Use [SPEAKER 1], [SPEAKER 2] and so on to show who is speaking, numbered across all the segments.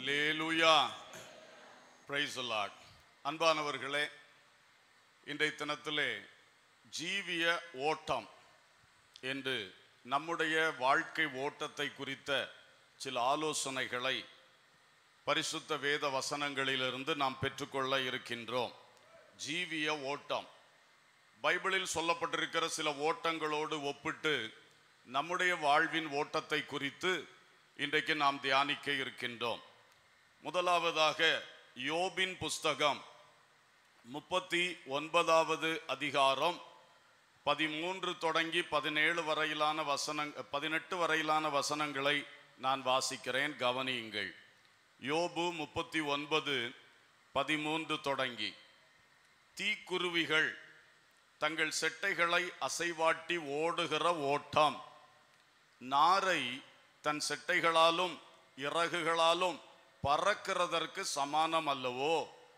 [SPEAKER 1] அல்லேலூயா price Lord அன்பானவர்களே இன்றைய தினத்திலே ஜீவிய ஓட்டம் என்று நம்முடைய வாழ்க்கை ஓட்டத்தை குறித்த சில ஆலோசனைகளை பரிசுத்த வேத வசனங்களிலிருந்து நாம் பெற்றுக்கொள்ள இருக்கின்றோம் ஜீவிய ஓட்டம் பைபிளில் சொல்லப்பட்டிருக்கிற சில ஓட்டங்களோடு ஒப்பிட்டு நம்முடைய வாழ்வின் ஓட்டத்தை குறித்து இன்றைக்கு நாம் தியானிக்க இருக்கின்றோம் முதலாவதாக யோபின் புஸ்தகம் முப்பத்தி ஒன்பதாவது அதிகாரம் பதிமூன்று தொடங்கி பதினேழு வரையிலான வசனங் பதினெட்டு வரையிலான வசனங்களை நான் வாசிக்கிறேன் கவனியுங்கள் யோபு முப்பத்தி ஒன்பது பதிமூன்று தொடங்கி தீக்குருவிகள் தங்கள் செட்டைகளை அசைவாட்டி ஓடுகிற ஓட்டம் நாரை தன் செட்டைகளாலும் இறகுகளாலும் பறக்கிறதற்கு சமானம் அல்லவோ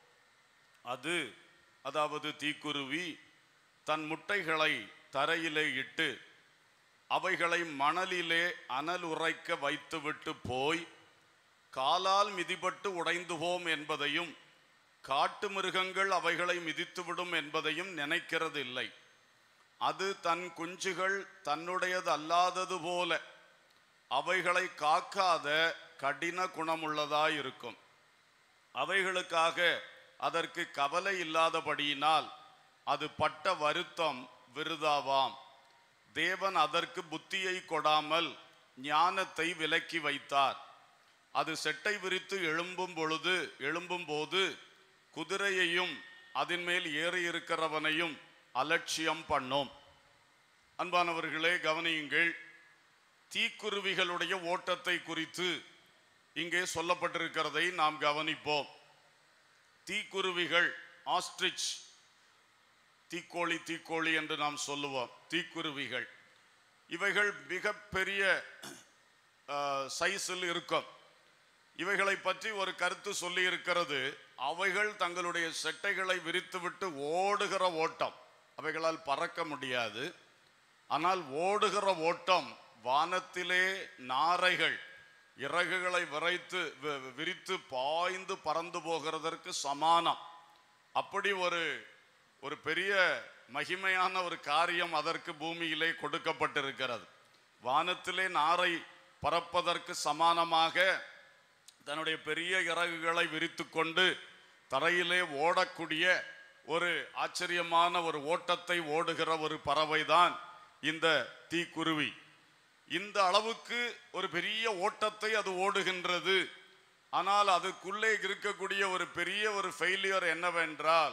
[SPEAKER 1] அது அதாவது தீக்குருவி தன் முட்டைகளை தரையிலே இட்டு அவைகளை மணலிலே அனல் உரைக்க வைத்துவிட்டு போய் காலால் மிதிபட்டு உடைந்து போம் என்பதையும் காட்டு மிருகங்கள் அவைகளை மிதித்துவிடும் என்பதையும் நினைக்கிறது இல்லை அது தன் குஞ்சுகள் தன்னுடையது அல்லாதது போல அவைகளை காக்காத கடின குணமுள்ளதாயிருக்கும் அவைகளுக்காக அதற்கு கவலை இல்லாதபடியினால் அது பட்ட வருத்தம் விருதாவாம் தேவன் அதற்கு புத்தியை கொடாமல் ஞானத்தை விலக்கி வைத்தார் அது செட்டை விரித்து எழும்பும் பொழுது எழும்பும் போது குதிரையையும் அதன் மேல் ஏறி இருக்கிறவனையும் அலட்சியம் பண்ணும் அன்பானவர்களே கவனியுங்கள் தீக்குருவிகளுடைய ஓட்டத்தை குறித்து இங்கே சொல்லப்பட்டிருக்கிறதை நாம் கவனிப்போம் தீக்குருவிகள் ஆஸ்ட்ரிச் தீக்கோழி தீக்கோழி என்று நாம் சொல்லுவோம் தீக்குருவிகள் இவைகள் மிகப்பெரிய சைஸில் இருக்கும் இவைகளை பற்றி ஒரு கருத்து சொல்லி இருக்கிறது அவைகள் தங்களுடைய செட்டைகளை விரித்துவிட்டு ஓடுகிற ஓட்டம் அவைகளால் பறக்க முடியாது ஆனால் ஓடுகிற ஓட்டம் வானத்திலே நாரைகள் இறகுகளை விரைத்து வி- விரித்து பாய்ந்து பறந்து போகிறதற்கு சமானம் அப்படி ஒரு ஒரு பெரிய மகிமையான ஒரு காரியம் அதற்கு பூமியிலே கொடுக்கப்பட்டிருக்கிறது வானத்திலே நாரை பறப்பதற்கு சமானமாக தன்னுடைய பெரிய இறகுகளை விரித்து கொண்டு தரையிலே ஓடக்கூடிய ஒரு ஆச்சரியமான ஒரு ஓட்டத்தை ஓடுகிற ஒரு பறவைதான் இந்த தீக்குருவி இந்த அளவுக்கு ஒரு பெரிய ஓட்டத்தை அது ஓடுகின்றது ஆனால் அதுக்குள்ளே இருக்கக்கூடிய ஒரு பெரிய ஒரு ஃபெயிலியர் என்னவென்றால்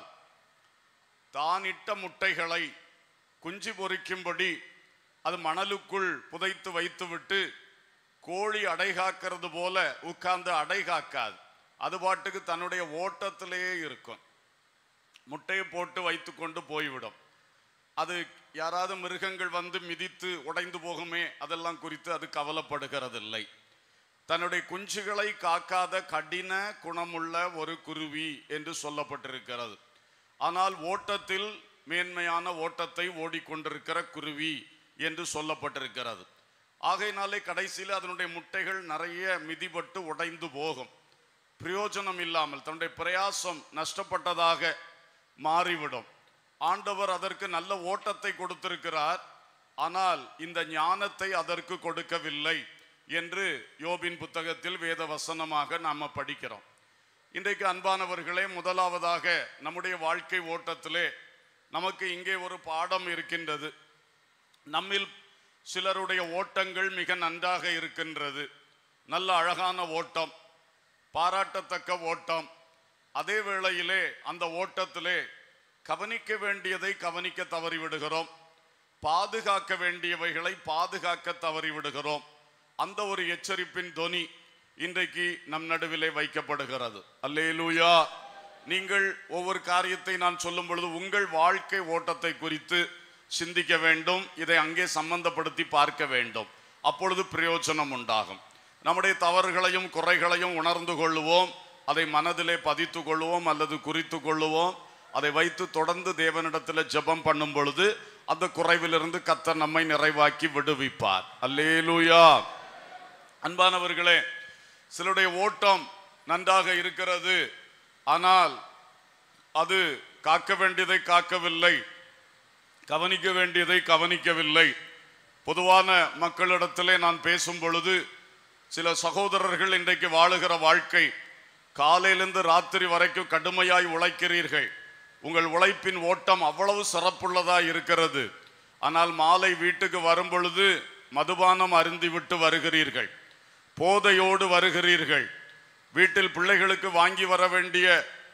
[SPEAKER 1] தான் இட்ட முட்டைகளை குஞ்சு பொரிக்கும்படி அது மணலுக்குள் புதைத்து வைத்துவிட்டு கோழி அடை காக்கிறது போல உட்கார்ந்து அடை காக்காது அது பாட்டுக்கு தன்னுடைய ஓட்டத்திலேயே இருக்கும் முட்டையை போட்டு வைத்துக்கொண்டு போய்விடும் அது யாராவது மிருகங்கள் வந்து மிதித்து உடைந்து போகுமே அதெல்லாம் குறித்து அது கவலைப்படுகிறதில்லை தன்னுடைய குஞ்சுகளை காக்காத கடின குணமுள்ள ஒரு குருவி என்று சொல்லப்பட்டிருக்கிறது ஆனால் ஓட்டத்தில் மேன்மையான ஓட்டத்தை ஓடிக்கொண்டிருக்கிற குருவி என்று சொல்லப்பட்டிருக்கிறது ஆகையினாலே கடைசியில் அதனுடைய முட்டைகள் நிறைய மிதிபட்டு உடைந்து போகும் பிரயோஜனம் இல்லாமல் தன்னுடைய பிரயாசம் நஷ்டப்பட்டதாக மாறிவிடும் ஆண்டவர் அதற்கு நல்ல ஓட்டத்தை கொடுத்திருக்கிறார் ஆனால் இந்த ஞானத்தை அதற்கு கொடுக்கவில்லை என்று யோபின் புத்தகத்தில் வேத வசனமாக நாம படிக்கிறோம் இன்றைக்கு அன்பானவர்களே முதலாவதாக நம்முடைய வாழ்க்கை ஓட்டத்திலே நமக்கு இங்கே ஒரு பாடம் இருக்கின்றது நம்மில் சிலருடைய ஓட்டங்கள் மிக நன்றாக இருக்கின்றது நல்ல அழகான ஓட்டம் பாராட்டத்தக்க ஓட்டம் அதே வேளையிலே அந்த ஓட்டத்திலே கவனிக்க வேண்டியதை கவனிக்க தவறிவிடுகிறோம் பாதுகாக்க வேண்டியவைகளை பாதுகாக்க தவறிவிடுகிறோம் அந்த ஒரு எச்சரிப்பின் தொனி இன்றைக்கு நம் நடுவிலே வைக்கப்படுகிறது அல்லேலூயா நீங்கள் ஒவ்வொரு காரியத்தை நான் சொல்லும் பொழுது உங்கள் வாழ்க்கை ஓட்டத்தை குறித்து சிந்திக்க வேண்டும் இதை அங்கே சம்பந்தப்படுத்தி பார்க்க வேண்டும் அப்பொழுது பிரயோஜனம் உண்டாகும் நம்முடைய தவறுகளையும் குறைகளையும் உணர்ந்து கொள்ளுவோம் அதை மனதிலே பதித்து கொள்ளுவோம் அல்லது குறித்து கொள்ளுவோம் அதை வைத்து தொடர்ந்து தேவனிடத்தில் ஜெபம் பண்ணும் பொழுது அந்த குறைவிலிருந்து கத்தர் நம்மை நிறைவாக்கி விடுவிப்பார் அல்லேலூயா அன்பானவர்களே சிலருடைய ஓட்டம் நன்றாக இருக்கிறது ஆனால் அது காக்க வேண்டியதை காக்கவில்லை கவனிக்க வேண்டியதை கவனிக்கவில்லை பொதுவான மக்களிடத்திலே நான் பேசும் பொழுது சில சகோதரர்கள் இன்றைக்கு வாழுகிற வாழ்க்கை காலையிலிருந்து ராத்திரி வரைக்கும் கடுமையாய் உழைக்கிறீர்கள் உங்கள் உழைப்பின் ஓட்டம் அவ்வளவு சிறப்புள்ளதா இருக்கிறது ஆனால் மாலை வீட்டுக்கு வரும் பொழுது மதுபானம் அருந்திவிட்டு வருகிறீர்கள் போதையோடு வருகிறீர்கள் வீட்டில் பிள்ளைகளுக்கு வாங்கி வர வேண்டிய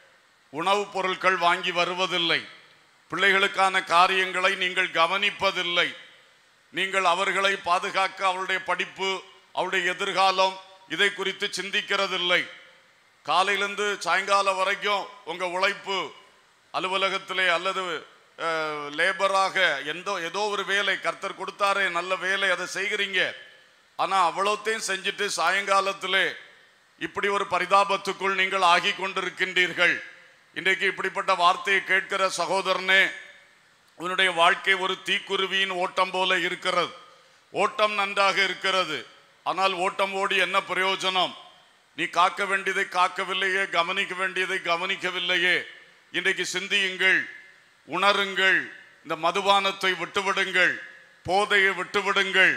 [SPEAKER 1] உணவுப் பொருட்கள் வாங்கி வருவதில்லை பிள்ளைகளுக்கான காரியங்களை நீங்கள் கவனிப்பதில்லை நீங்கள் அவர்களை பாதுகாக்க அவருடைய படிப்பு அவருடைய எதிர்காலம் இதை குறித்து சிந்திக்கிறதில்லை காலையிலிருந்து சாயங்காலம் வரைக்கும் உங்க உழைப்பு அலுவலகத்திலே அல்லது அஹ், லேபராக எந்த ஏதோ ஒரு வேலை கர்த்தர் கொடுத்தாரே நல்ல வேலை அதை செய்கிறீங்க ஆனா அவ்வளோத்தையும் செஞ்சுட்டு சாயங்காலத்திலே இப்படி ஒரு பரிதாபத்துக்குள் நீங்கள் ஆகி கொண்டிருக்கின்றீர்கள் இன்றைக்கு இப்படிப்பட்ட வார்த்தையை கேட்கிற சகோதரனே உன்னுடைய வாழ்க்கை ஒரு தீக்குருவியின் ஓட்டம் போல இருக்கிறது ஓட்டம் நன்றாக இருக்கிறது ஆனால் ஓட்டம் ஓடி என்ன பிரயோஜனம் நீ காக்க வேண்டியதை காக்கவில்லையே கவனிக்க வேண்டியதை கவனிக்கவில்லையே இன்றைக்கு சிந்தியுங்கள் உணருங்கள் இந்த மதுபானத்தை விட்டுவிடுங்கள் போதையை விட்டுவிடுங்கள்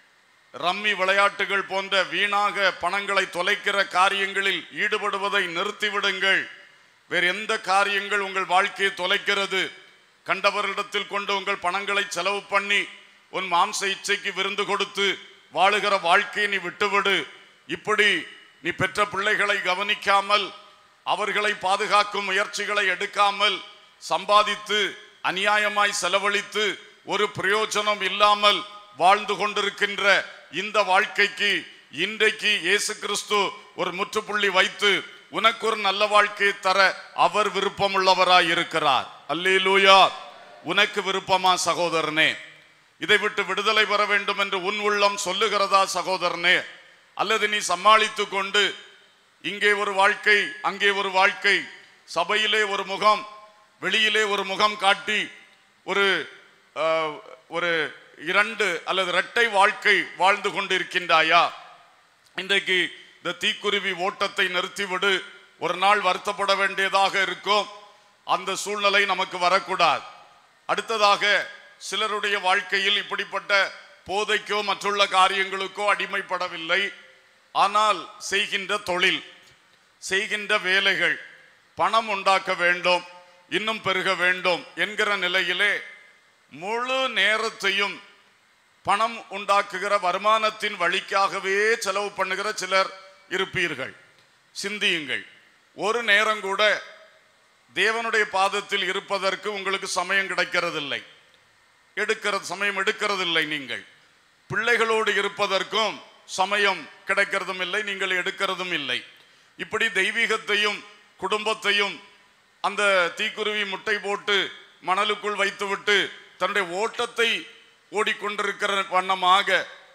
[SPEAKER 1] ரம்மி விளையாட்டுகள் போன்ற வீணாக பணங்களை தொலைக்கிற காரியங்களில் ஈடுபடுவதை நிறுத்திவிடுங்கள் வேறு எந்த காரியங்கள் உங்கள் வாழ்க்கையை தொலைக்கிறது கண்டவரிடத்தில் கொண்டு உங்கள் பணங்களை செலவு பண்ணி உன் மாம்ச இச்சைக்கு விருந்து கொடுத்து வாழுகிற வாழ்க்கையை நீ விட்டுவிடு இப்படி நீ பெற்ற பிள்ளைகளை கவனிக்காமல் அவர்களை பாதுகாக்கும் முயற்சிகளை எடுக்காமல் சம்பாதித்து அநியாயமாய் செலவழித்து ஒரு பிரயோஜனம் இல்லாமல் வாழ்ந்து கொண்டிருக்கின்ற இந்த வாழ்க்கைக்கு இன்றைக்கு இயேசு கிறிஸ்து ஒரு முற்றுப்புள்ளி வைத்து உனக்கு ஒரு நல்ல வாழ்க்கையை தர அவர் விருப்பமுள்ளவராய் இருக்கிறார் அல்லேலூயா உனக்கு விருப்பமா சகோதரனே இதை விட்டு விடுதலை பெற வேண்டும் என்று உன் உள்ளம் சொல்லுகிறதா சகோதரனே அல்லது நீ சமாளித்து கொண்டு இங்கே ஒரு வாழ்க்கை அங்கே ஒரு வாழ்க்கை சபையிலே ஒரு முகம் வெளியிலே ஒரு முகம் காட்டி ஒரு அஹ், ஒரு இரண்டு அல்லது இரட்டை வாழ்க்கை வாழ்ந்து கொண்டிருக்கின்றாயா இன்றைக்கு இந்த தீக்குருவி ஓட்டத்தை நிறுத்திவிடு ஒரு நாள் வருத்தப்பட வேண்டியதாக இருக்கும் அந்த சூழ்நிலை நமக்கு வரக்கூடாது அடுத்ததாக சிலருடைய வாழ்க்கையில் இப்படிப்பட்ட போதைக்கோ மற்றுள்ள காரியங்களுக்கோ அடிமைப்படவில்லை ஆனால் செய்கின்ற தொழில் செய்கின்ற வேலைகள் பணம் உண்டாக்க வேண்டும் இன்னும் பெருக வேண்டும் என்கிற நிலையிலே முழு நேரத்தையும் பணம் உண்டாக்குகிற வருமானத்தின் வழிக்காகவே செலவு பண்ணுகிற சிலர் இருப்பீர்கள் சிந்தியுங்கள் ஒரு நேரம் கூட தேவனுடைய பாதத்தில் இருப்பதற்கு உங்களுக்கு சமயம் கிடைக்கிறதில்லை எடுக்கிறது சமயம் எடுக்கிறதில்லை நீங்கள் பிள்ளைகளோடு இருப்பதற்கும் சமயம் கிடைக்கிறதும் இல்லை நீங்கள் எடுக்கிறதும் இல்லை இப்படி தெய்வீகத்தையும் குடும்பத்தையும் அந்த தீக்குருவி முட்டை போட்டு மணலுக்குள் வைத்துவிட்டு தன்னுடைய ஓட்டத்தை ஓடிக்கொண்டிருக்கிற வண்ணமாக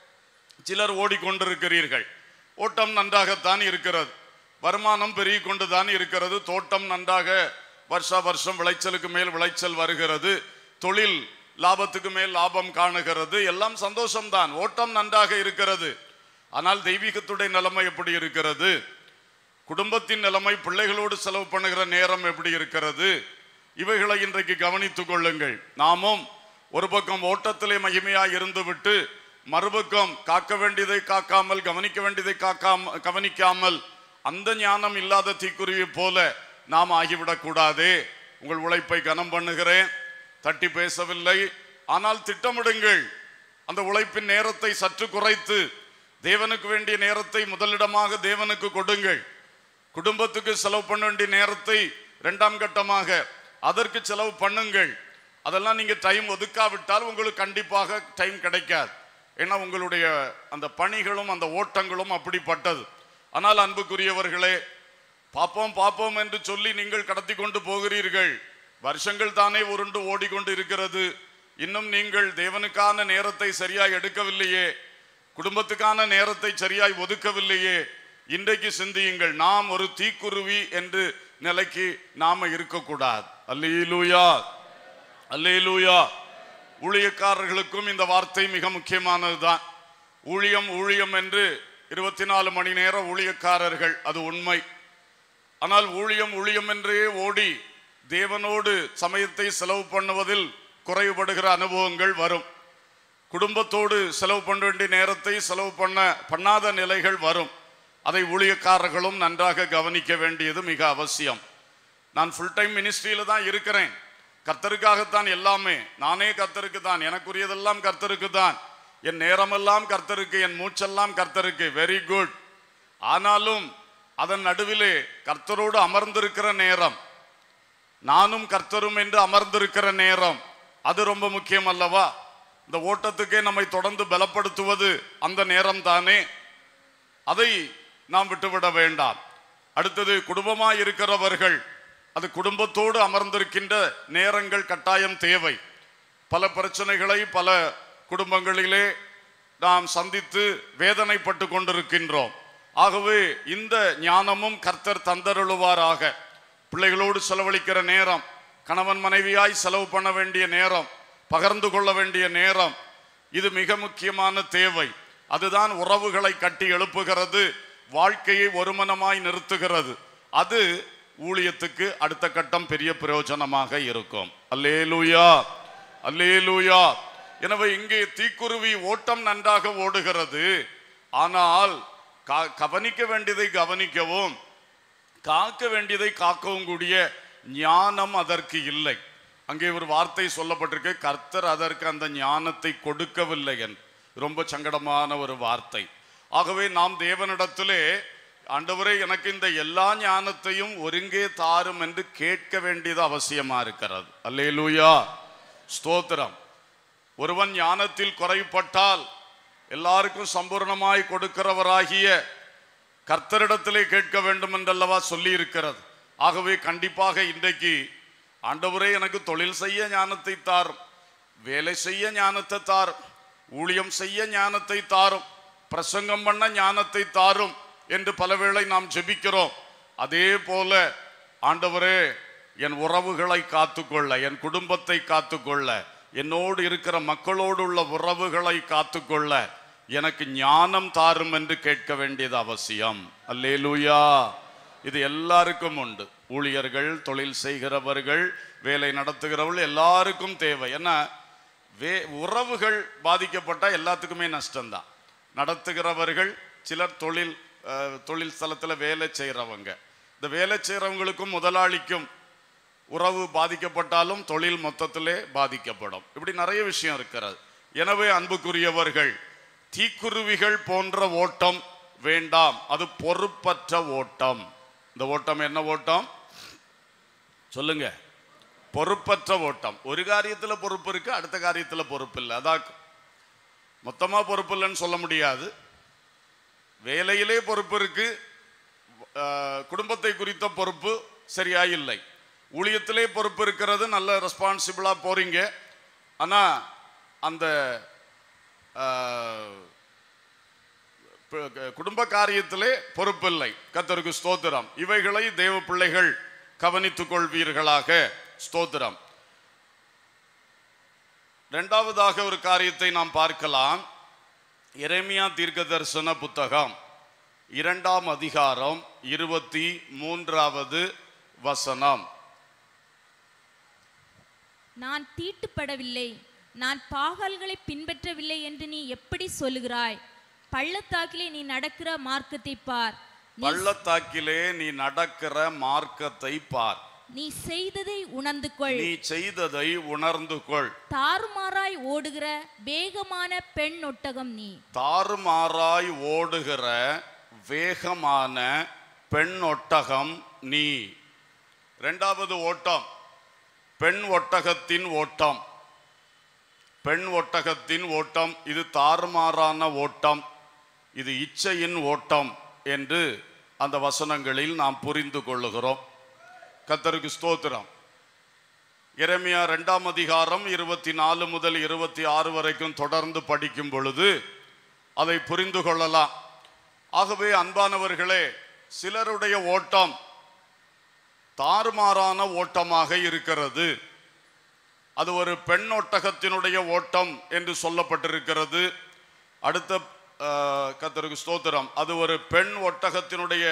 [SPEAKER 1] சிலர் ஓடிக்கொண்டிருக்கிறீர்கள் ஓட்டம் நன்றாகத்தான் இருக்கிறது வருமானம் பெருகி கொண்டுதான் இருக்கிறது தோட்டம் நன்றாக வருஷா வருஷம் விளைச்சலுக்கு மேல் விளைச்சல் வருகிறது தொழில் லாபத்துக்கு மேல் லாபம் காணுகிறது எல்லாம் சந்தோஷம்தான் ஓட்டம் நன்றாக இருக்கிறது ஆனால் தெய்வீகத்துடைய நிலைமை எப்படி இருக்கிறது குடும்பத்தின் நிலைமை பிள்ளைகளோடு செலவு பண்ணுகிற நேரம் எப்படி இருக்கிறது இவைகளை இன்றைக்கு கவனித்துக் கொள்ளுங்கள் நாமும் ஒரு பக்கம் ஓட்டத்திலே மகிமையாய் இருந்துவிட்டு மறுபக்கம் காக்க வேண்டியதை காக்காமல் கவனிக்க வேண்டியதை காக்காம கவனிக்காமல் அந்த ஞானம் இல்லாத தீக்குருவி போல நாம் ஆகிவிடக் கூடாதே உங்கள் உழைப்பை கனம் பண்ணுகிறேன் தட்டி பேசவில்லை ஆனால் திட்டமிடுங்கள் அந்த உழைப்பின் நேரத்தை சற்று குறைத்து தேவனுக்கு வேண்டிய நேரத்தை முதலிடமாக தேவனுக்கு கொடுங்கள் குடும்பத்துக்கு செலவு பண்ண வேண்டிய நேரத்தை இரண்டாம் கட்டமாக அதற்கு செலவு பண்ணுங்கள் அதெல்லாம் நீங்க டைம் ஒதுக்காவிட்டால் உங்களுக்கு கண்டிப்பாக டைம் கிடைக்காது ஏன்னா உங்களுடைய அந்த பணிகளும் அந்த ஓட்டங்களும் அப்படிப்பட்டது ஆனால் அன்புக்குரியவர்களே பாப்போம் பாப்போம் என்று சொல்லி நீங்கள் கடத்தி கொண்டு போகிறீர்கள் வருஷங்கள் தானே உருண்டு ஓடிக்கொண்டு இருக்கிறது இன்னும் நீங்கள் தேவனுக்கான நேரத்தை சரியாய் எடுக்கவில்லையே குடும்பத்துக்கான நேரத்தை சரியாய் ஒதுக்கவில்லையே இன்றைக்கு சிந்தியுங்கள் நாம் ஒரு தீக்குருவி என்று நிலைக்கு நாம இருக்கக்கூடாது அல்லேலூயா அல்லேலூயா ஊழியக்காரர்களுக்கும் இந்த வார்த்தை மிக முக்கியமானதுதான் ஊழியம் ஊழியம் என்று இருபத்தி நாலு மணி நேர ஊழியக்காரர்கள் அது உண்மை ஆனால் ஊழியம் ஊழியம் என்றே ஓடி தேவனோடு சமயத்தை செலவு பண்ணுவதில் குறைவுபடுகிற அனுபவங்கள் வரும் குடும்பத்தோடு செலவு பண்ண வேண்டிய நேரத்தை செலவு பண்ண பண்ணாத நிலைகள் வரும் அதை ஊழியக்காரர்களும் நன்றாக கவனிக்க வேண்டியது மிக அவசியம் நான் ஃபுல் டைம் மினிஸ்ட்ரியில தான் இருக்கிறேன் கர்த்தருக்காகத்தான் எல்லாமே நானே கர்த்தருக்கு தான் எனக்குரியதெல்லாம் கர்த்தருக்கு தான் என் நேரமெல்லாம் கர்த்தருக்கு என் மூச்செல்லாம் கர்த்தருக்கு வெரி குட் ஆனாலும் அதன் நடுவிலே கர்த்தரோடு அமர்ந்திருக்கிற நேரம் நானும் கர்த்தரும் என்று அமர்ந்திருக்கிற நேரம் அது ரொம்ப முக்கியம் அல்லவா இந்த ஓட்டத்துக்கே நம்மை தொடர்ந்து பலப்படுத்துவது அந்த நேரம் தானே அதை நாம் விட்டுவிட வேண்டாம் அடுத்தது குடும்பமாய் இருக்கிறவர்கள் அது குடும்பத்தோடு அமர்ந்திருக்கின்ற நேரங்கள் கட்டாயம் தேவை பல பிரச்சனைகளை பல குடும்பங்களிலே நாம் சந்தித்து வேதனைப்பட்டு கொண்டிருக்கின்றோம் ஆகவே இந்த ஞானமும் கர்த்தர் தந்தருளுவாராக பிள்ளைகளோடு செலவழிக்கிற நேரம் கணவன் மனைவியாய் செலவு பண்ண வேண்டிய நேரம் பகிர்ந்து கொள்ள வேண்டிய நேரம் இது மிக முக்கியமான தேவை அதுதான் உறவுகளை கட்டி எழுப்புகிறது வாழ்க்கையை ஒருமனமாய் நிறுத்துகிறது அது ஊழியத்துக்கு அடுத்த கட்டம் பெரிய பிரயோஜனமாக இருக்கும் அல்லேலூயா அல்லேலூயா எனவே இங்கே தீக்குருவி ஓட்டம் நன்றாக ஓடுகிறது ஆனால் கா- கவனிக்க வேண்டியதை கவனிக்கவும் காக்க வேண்டியதை காக்கவும் கூடிய ஞானம் அதற்கு இல்லை அங்கே ஒரு வார்த்தை சொல்லப்பட்டிருக்கு கர்த்தர் அதற்கு அந்த ஞானத்தை கொடுக்கவில்லை என்று ரொம்ப சங்கடமான ஒரு வார்த்தை ஆகவே நாம் தேவனிடத்திலே ஆண்டவரே எனக்கு இந்த எல்லா ஞானத்தையும் ஒருங்கே தாரும் என்று கேட்க வேண்டியது அவசியமா இருக்கிறது அல்லேலூயா ஸ்தோத்திரம் ஒருவன் ஞானத்தில் குறைப்பட்டால் எல்லாருக்கும் சம்பூர்ணமாய் கொடுக்கிறவராகிய கர்த்தரிடத்திலே கேட்க வேண்டும் என்றல்லவா சொல்லி இருக்கிறது ஆகவே கண்டிப்பாக இன்றைக்கு ஆண்டவரே எனக்கு தொழில் செய்ய ஞானத்தை தாரும் வேலை செய்ய ஞானத்தை தாரும் ஊழியம் செய்ய ஞானத்தை தாரும் பிரசங்கம் பண்ண ஞானத்தை தாரும் என்று பலவேளை நாம் ஜெபிக்கிறோம் அதே போல ஆண்டவரே என் உறவுகளை காத்துக்கொள்ள என் குடும்பத்தை காத்துக்கொள்ள என்னோடு இருக்கிற மக்களோடு உள்ள உறவுகளை காத்துக்கொள்ள எனக்கு ஞானம் தாரும் என்று கேட்க வேண்டியது அவசியம் அல்லேலூயா இது எல்லாருக்கும் உண்டு ஊழியர்கள் தொழில் செய்கிறவர்கள் வேலை நடத்துகிறவர்கள் எல்லாருக்கும் தேவை ஏன்னா வே உறவுகள் பாதிக்கப்பட்டால் எல்லாத்துக்குமே நஷ்டம்தான் நடத்துகிறவர்கள் சிலர் தொழில் அஹ், தொழில் ஸ்தலத்தில் வேலை செய்கிறவங்க இந்த வேலை செய்கிறவங்களுக்கும் முதலாளிக்கும் உறவு பாதிக்கப்பட்டாலும் தொழில் மொத்தத்திலே பாதிக்கப்படும் இப்படி நிறைய விஷயம் இருக்கிறது எனவே அன்புக்குரியவர்கள் தீக்குருவிகள் போன்ற ஓட்டம் வேண்டாம் அது பொறுப்பற்ற ஓட்டம் இந்த ஓட்டம் என்ன ஓட்டம் சொல்லுங்க பொறுப்பற்ற ஓட்டம் ஒரு காரியத்துல பொறுப்பு இருக்கு அடுத்த காரியத்துல பொறுப்பு இல்லை அதான் மொத்தமா பொறுப்பு இல்லைன்னு சொல்ல முடியாது வேலையிலே பொறுப்பு இருக்கு அஹ், குடும்பத்தை குறித்த பொறுப்பு சரியா இல்லை ஊழியத்திலே பொறுப்பு இருக்கிறது நல்ல ரெஸ்பான்சிபிளா போறீங்க ஆனா அந்த அஹ், ப- க- குடும்ப காரியத்திலே பொறுப்பில்லை கத்தருக்கு ஸ்தோத்திரம் இவைகளை தேவ பிள்ளைகள் கவனித்துக் கொள்வீர்களாக ஸ்தோத்திரம் இரண்டாவதாக ஒரு காரியத்தை நாம் பார்க்கலாம் எரேமியா தீர்க்க தரிசன புத்தகம் இரண்டாம் அதிகாரம் இருபத்தி மூன்றாவது வசனம்
[SPEAKER 2] நான் தீட்டுப்படவில்லை நான் பாகால்களை பின்பற்றவில்லை என்று நீ எப்படி சொல்லுகிறாய் பள்ளத்தாக்கிலே நீ நடக்கிற மார்க்கத்தை பார் நீ-
[SPEAKER 1] பள்ளத்தாக்கிலே நீ நடக்கிற மார்க்கத்தை பார்
[SPEAKER 2] நீ செய்ததை உணர்ந்து கொள்
[SPEAKER 1] நீ செய்ததை உணர்ந்து கொள்
[SPEAKER 2] தாறுமாறாய் ஓடுகிற வேகமான பெண் ஒட்டகம் நீ
[SPEAKER 1] தாறுமாறாய் ஓடுகிற வேகமான பெண் ஒட்டகம் நீ இரண்டாவது ஓட்டம் பெண் ஒட்டகத்தின் ஓட்டம் பெண் ஒட்டகத்தின் ஓட்டம் இது தாறுமாறான ஓட்டம் இது இச்சையின் ஓட்டம் என்று அந்த வசனங்களில் நாம் புரிந்து கொள்ளுகிறோம் கத்தருக்கு ஸ்தோத்திரம் எரேமியா ரெண்டாம் அதிகாரம் இருபத்தி நாலு முதல் இருபத்தி ஆறு வரைக்கும் தொடர்ந்து படிக்கும் பொழுது அதை புரிந்து கொள்ளலாம் ஆகவே அன்பானவர்களே சிலருடைய ஓட்டம் தாறுமாறான ஓட்டமாக இருக்கிறது அது ஒரு பெண் ஒட்டகத்தினுடைய ஓட்டம் என்று சொல்லப்பட்டிருக்கிறது அடுத்த ஆஹ், கர்த்தருக்கு ஸ்தோத்திரம் அது ஒரு பெண் ஒட்டகத்தினுடைய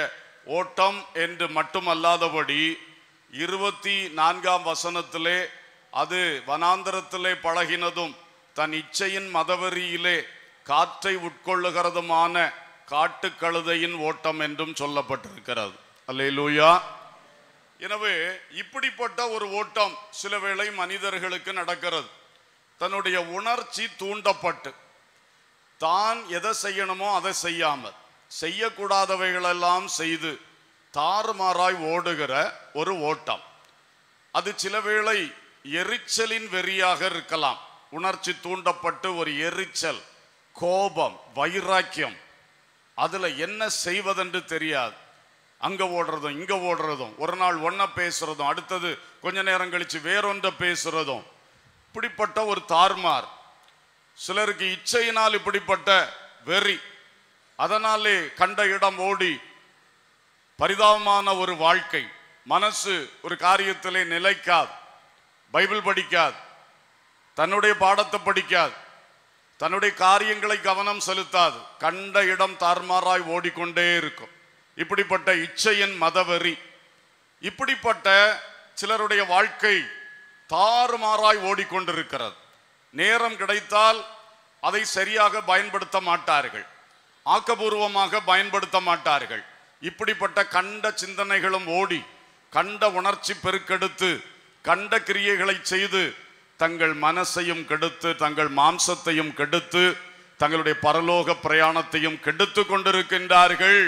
[SPEAKER 1] ஓட்டம் என்று மட்டுமல்லாதபடி இருபத்தி நான்காம் வசனத்திலே அது வனாந்தரத்திலே பழகினதும் தன் இச்சையின் மதவெறியிலே காற்றை உட்கொள்ளுகிறதுமான காட்டு கழுதையின் ஓட்டம் என்றும் சொல்லப்பட்டிருக்கிறது அல்லேலூயா எனவே இப்படிப்பட்ட ஒரு ஓட்டம் சில வேளை மனிதர்களுக்கு நடக்கிறது தன்னுடைய உணர்ச்சி தூண்டப்பட்டு தான் எதை செய்யணுமோ அதை செய்யாமல் செய்யக்கூடாதவைகளெல்லாம் செய்து தாறுமாறாய் ஓடுகிற ஒரு ஓட்டம் அது சில வேளை எரிச்சலின் வெறியாக இருக்கலாம் உணர்ச்சி தூண்டப்பட்டு ஒரு எரிச்சல் கோபம் வைராக்கியம் அதுல என்ன செய்வதென்று தெரியாது அங்க ஓடுறதும் இங்க ஓடுறதும் ஒரு நாள் ஒன்ன பேசுறதும் அடுத்தது கொஞ்ச நேரம் கழிச்சு வேறொன்ற பேசுறதும் இப்படிப்பட்ட ஒரு தார்மார் சிலருக்கு இச்சையினால் இப்படிப்பட்ட வெறி அதனாலே கண்ட இடம் ஓடி பரிதாபமான ஒரு வாழ்க்கை மனசு ஒரு காரியத்திலே நிலைக்காது பைபிள் படிக்காது தன்னுடைய பாடத்தை படிக்காது தன்னுடைய காரியங்களை கவனம் செலுத்தாது கண்ட இடம் தார்மாராய் ஓடிக்கொண்டே இருக்கும் இப்படிப்பட்ட இச்சையின் மதவெறி இப்படிப்பட்ட சிலருடைய வாழ்க்கை தாறுமாறாய் ஓடிக்கொண்டிருக்கிறது நேரம் கிடைத்தால் அதை சரியாக பயன்படுத்த மாட்டார்கள் ஆக்கபூர்வமாக பயன்படுத்த மாட்டார்கள் இப்படிப்பட்ட கண்ட சிந்தனைகளும் ஓடி கண்ட உணர்ச்சி பெருக்கெடுத்து கண்ட கிரியைகளை செய்து தங்கள் மனசையும் கெடுத்து தங்கள் மாம்சத்தையும் கெடுத்து தங்களுடைய பரலோக பிரயாணத்தையும் கெடுத்து கொண்டிருக்கின்றார்கள்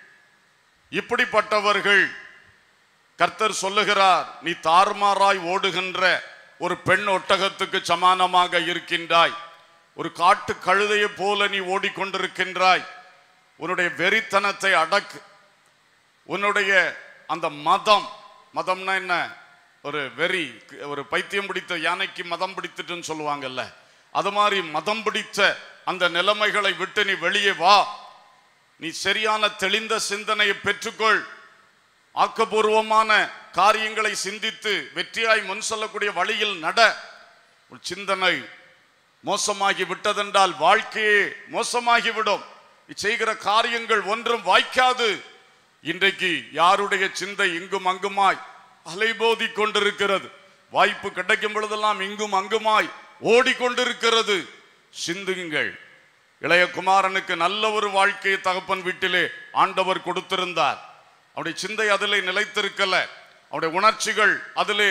[SPEAKER 1] இப்படிப்பட்டவர்கள் கர்த்தர் சொல்லுகிறார் நீ தாறுமாறாய் ஓடுகின்ற ஒரு பெண் ஒட்டகத்துக்கு சமானமாக இருக்கின்றாய் ஒரு காட்டு கழுதையை போல நீ ஓடிக்கொண்டிருக்கின்றாய் உன்னுடைய வெறித்தனத்தை அடக்கு உன்னுடைய அந்த மதம் மதம்னா என்ன ஒரு வெறி ஒரு பைத்தியம் பிடித்த யானைக்கு மதம் பிடித்துட்டுன்னு சொல்லுவாங்கல்ல அது மாதிரி மதம் பிடித்த அந்த நிலைமைகளை விட்டு நீ வெளியே வா நீ சரியான தெளிந்த சிந்தனையை பெற்றுக்கொள் ஆக்கபூர்வமான காரியங்களை சிந்தித்து வெற்றியாய் முன் செல்லக்கூடிய வழியில் நட உன் சிந்தனை மோசமாகி விட்டதென்றால் வாழ்க்கையே மோசமாகிவிடும் நீ செய்கிற காரியங்கள் ஒன்றும் வாய்க்காது இன்றைக்கு யாருடைய சிந்தை இங்கும் அங்குமாய் அலைபோதி கொண்டிருக்கிறது வாய்ப்பு கிடைக்கும் பொழுதெல்லாம் இங்கும் அங்குமாய் ஓடிக்கொண்டிருக்கிறது சிந்துங்கள் இளைய குமாரனுக்கு நல்ல ஒரு வாழ்க்கையை தகப்பன் வீட்டிலே ஆண்டவர் கொடுத்திருந்தார் அவருடைய சிந்தை அதிலே நிலைத்திருக்கல அவருடைய உணர்ச்சிகள் அதிலே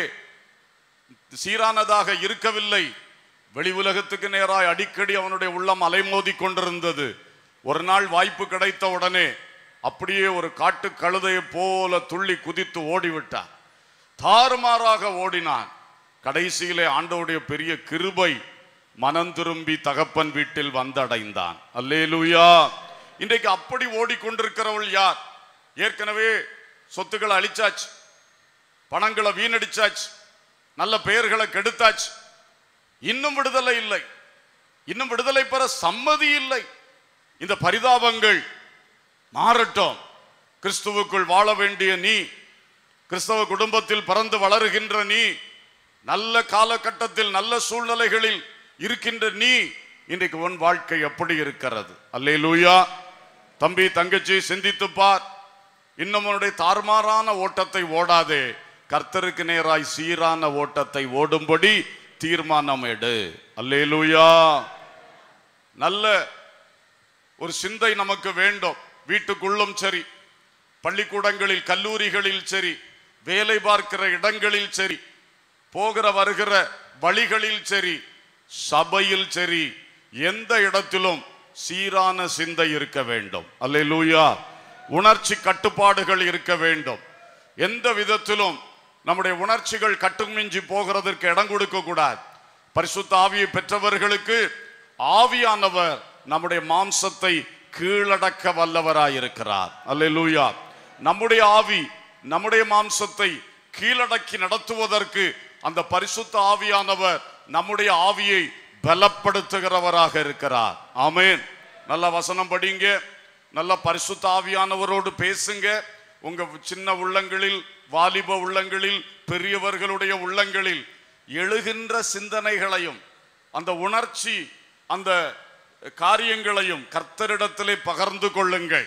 [SPEAKER 1] சீரானதாக இருக்கவில்லை வெளி உலகத்துக்கு நேராய் அடிக்கடி அவனுடைய உள்ளம் அலைமோதி கொண்டிருந்தது ஒரு நாள் வாய்ப்பு கிடைத்த உடனே அப்படியே ஒரு காட்டு கழுதையை போல துள்ளி குதித்து ஓடிவிட்டான் தாறுமாறாக ஓடினான் கடைசியிலே ஆண்டவருடைய பெரிய கிருபை மனம் திரும்பி தகப்பன் வீட்டில் வந்தடைந்தான் அல்லேலூயா இன்றைக்கு அப்படி ஓடிக்கொண்டிருக்கிறவள் யார் ஏற்கனவே சொத்துக்களை அழிச்சாச்சு பணங்களை வீணடிச்சாச்சு நல்ல பெயர்களை கெடுத்தாச்சு இன்னும் விடுதலை இல்லை இன்னும் விடுதலை பெற சம்மதி இல்லை இந்த பரிதாபங்கள் மாறட்டும் கிறிஸ்துவுக்குள் வாழ வேண்டிய நீ கிறிஸ்தவ குடும்பத்தில் பிறந்து வளருகின்ற நீ நல்ல காலகட்டத்தில் நல்ல சூழ்நிலைகளில் இருக்கின்ற நீ இன்றைக்கு உன் வாழ்க்கை எப்படி இருக்கிறது அல்லேலூயா தம்பி தங்கச்சி சிந்தித்து பார் இன்னும் உன்னுடைய தாறுமாறான ஓட்டத்தை ஓடாதே கர்த்தருக்கு நேராய் சீரான ஓட்டத்தை ஓடும்படி தீர்மானம் எடு அல்லேலூயா நல்ல ஒரு சிந்தை நமக்கு வேண்டும் வீட்டுக்குள்ளும் சரி பள்ளிக்கூடங்களில் கல்லூரிகளில் சரி வேலை பார்க்கிற இடங்களில் சரி போகிற வருகிற வழிகளில் சரி சபையில் சரி எந்த இடத்திலும் சீரான சிந்தை இருக்க வேண்டும் அல்லேலூயா உணர்ச்சி கட்டுப்பாடுகள் இருக்க வேண்டும் எந்த விதத்திலும் நம்முடைய உணர்ச்சிகள் கட்டுமிஞ்சி போகிறதற்கு இடம் கொடுக்க கூடாது பரிசுத்த ஆவியை பெற்றவர்களுக்கு ஆவியானவர் நம்முடைய மாம்சத்தை கீழடக்க வல்லவராயிருக்கிறார் அல்லேலூயா நம்முடைய ஆவி நம்முடைய மாம்சத்தை கீழடக்கி நடத்துவதற்கு அந்த பரிசுத்த ஆவியானவர் நம்முடைய ஆவியை பலப்படுத்துகிறவராக இருக்கிறார் ஆமென் நல்ல வசனம் படிங்க நல்ல பரிசுத்த ஆவியானவரோடு பேசுங்க உங்க சின்ன உள்ளங்களில் வாலிப உள்ளங்களில் பெரியவர்களுடைய உள்ளங்களில் எழுகின்ற சிந்தனைகளையும் அந்த உணர்ச்சி அந்த காரியங்களையும் கர்த்தரிடத்திலே பகிர்ந்து கொள்ளுங்கள்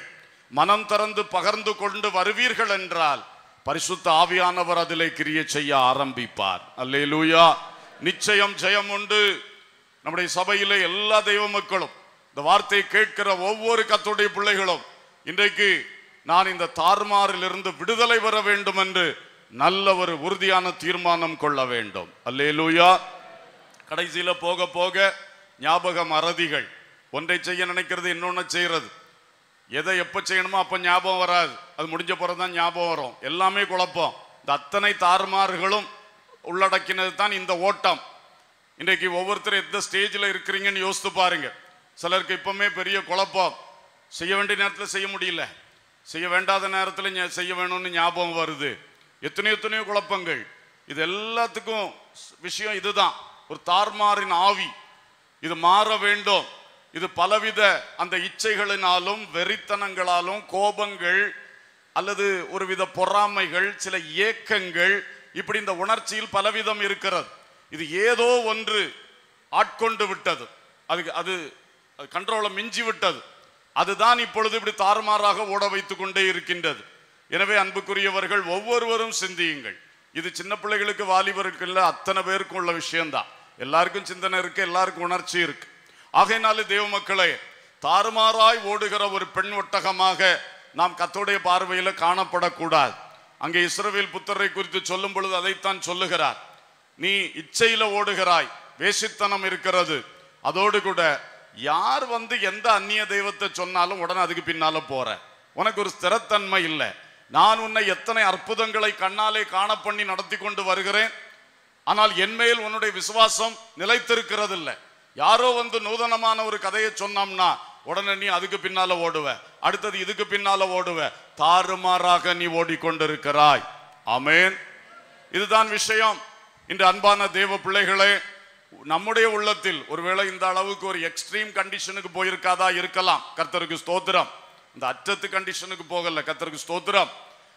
[SPEAKER 1] மனம் திறந்து பகர்ந்து கொண்டு வருவீர்கள் என்றால் பரிசுத்த ஆவியானவர் அதிலே கிரியை செய்ய ஆரம்பிப்பார் அல்லேலூயா நிச்சயம் ஜெயம் உண்டு நம்முடைய சபையிலே எல்லா தெய்வ மக்களும் இந்த வார்த்தையை கேட்கிற ஒவ்வொரு கத்துடைய பிள்ளைகளும் இன்றைக்கு நான் இந்த தார்மாரிலிருந்து விடுதலை பெற வேண்டும் என்று நல்ல ஒரு உறுதியான தீர்மானம் கொள்ள வேண்டும் அல்லேலூயா கடைசியில போக போக ஞாபக மறதிகள் ஒன்றை செய்ய நினைக்கிறது இன்னொன்னு செய்யறது எதை எப்ப செய்யணுமோ அப்ப ஞாபகம் வராது அது முடிஞ்ச பிறகுதான் ஞாபகம் வரும் எல்லாமே குழப்பம் இந்த அத்தனை தாறுமாறுகளும் உள்ளடக்கினது தான் இந்த ஓட்டம் இன்றைக்கு ஒவ்வொருத்தரும் எந்த ஸ்டேஜில் இருக்கிறீங்கன்னு யோசித்து பாருங்க சிலருக்கு இப்பவுமே பெரிய குழப்பம் செய்ய வேண்டிய நேரத்தில் செய்ய முடியல செய்ய வேண்டாத நேரத்தில் ஞா- செய்ய வேணும்னு ஞாபகம் வருது எத்தனையோ எத்தனையோ குழப்பங்கள் இது எல்லாத்துக்கும் ஸ்- விஷயம் இதுதான் ஒரு தார்மாரின் ஆவி இது மாற வேண்டும் இது பலவித அந்த இச்சைகளினாலும் வெறித்தனங்களாலும் கோபங்கள் அல்லது ஒருவித பொறாமைகள் சில ஏக்கங்கள் இப்படி இந்த உணர்ச்சியில் பலவிதம் இருக்கிறது இது ஏதோ ஒன்று ஆட்கொண்டு விட்டது அதுக்கு அது கண்ட்ரோலை மிஞ்சி விட்டது அதுதான் இப்பொழுது இப்படி தாறுமாறாக ஓட வைத்துக் கொண்டே இருக்கின்றது எனவே அன்புக்குரியவர்கள் ஒவ்வொருவரும் சிந்தியுங்கள் இது சின்ன பிள்ளைகளுக்கு வாலிபருக்கு இல்ல அத்தனை பேருக்கும் உள்ள விஷயம்தான் எல்லாருக்கும் சிந்தனை இருக்கு எல்லாருக்கும் உணர்ச்சி இருக்கு ஆகையினாலே தேவ மக்களே தாறுமாறாய் ஓடுகிற ஒரு பெண் ஒட்டகமாக நாம் கத்தோடைய பார்வையில காணப்படக்கூடாது அங்கே இஸ்ரவேல் புத்தரை குறித்து சொல்லும் பொழுது அதைத்தான் சொல்லுகிறார் நீ இச்சையில ஓடுகிறாய் வேசித்தனம் இருக்கிறது அதோடு கூட யார் வந்து எந்த அந்நிய தெய்வத்தை சொன்னாலும் உடனே அதுக்கு பின்னால போற உனக்கு ஒரு ஸ்திரத்தன்மை இல்லை நான் உன்னை எத்தனை அற்புதங்களை கண்ணாலே காண பண்ணி நடத்தி கொண்டு வருகிறேன் ஆனால் என்மேல் உன்னுடைய விசுவாசம் நிலைத்திருக்கிறது இல்ல யாரோ வந்து நூதனமான ஒரு கதையை சொன்னோம்னா உடனே நீ அதுக்கு பின்னால ஓடுவ அடுத்தது இதுக்கு பின்னால ஓடுவ தாறுமாறாக நீ ஓடிக்கொண்டிருக்கிறாய் ஆமென் இதுதான் விஷயம் இன்று அன்பான தேவ பிள்ளைகளே நம்முடைய உள்ளத்தில் ஒருவேளை இந்த அளவுக்கு ஒரு எக்ஸ்ட்ரீம் கண்டிஷனுக்கு போயிருக்காதா இருக்கலாம் கர்த்தருக்கு ஸ்தோத்திரம் இந்த அற்றத்து கண்டிஷனுக்கு போகல கர்த்தருக்கு ஸ்தோத்திரம்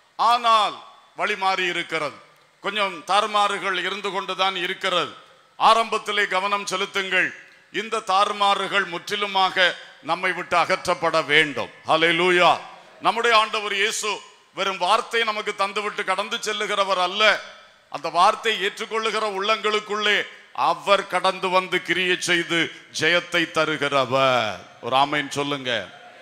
[SPEAKER 1] ஆனால் வழி மாறி இருக்கிறது கொஞ்சம் தாறுமாறுகள் இருந்து கொண்டுதான் இருக்கிறது ஆரம்பத்திலே கவனம் செலுத்துங்கள் இந்த தாறுமாறுகள் முற்றிலுமாக நம்மை விட்டு அகற்றப்பட வேண்டும் ஹalleluya நம்முடைய ஆண்டவர் இயேசு வெறும் வார்த்தை நமக்கு தந்துவிட்டு கடந்து செல்லுகிறவர் அல்ல அந்த வார்த்தை ஏற்றுக்கொள்ளுகிற உள்ளங்களுக்குள்ளே அவர் கடந்து வந்து கிரியை செய்து ஜெயத்தை தருகிறவர் ஒரு ஆமைன்னு சொல்லுங்க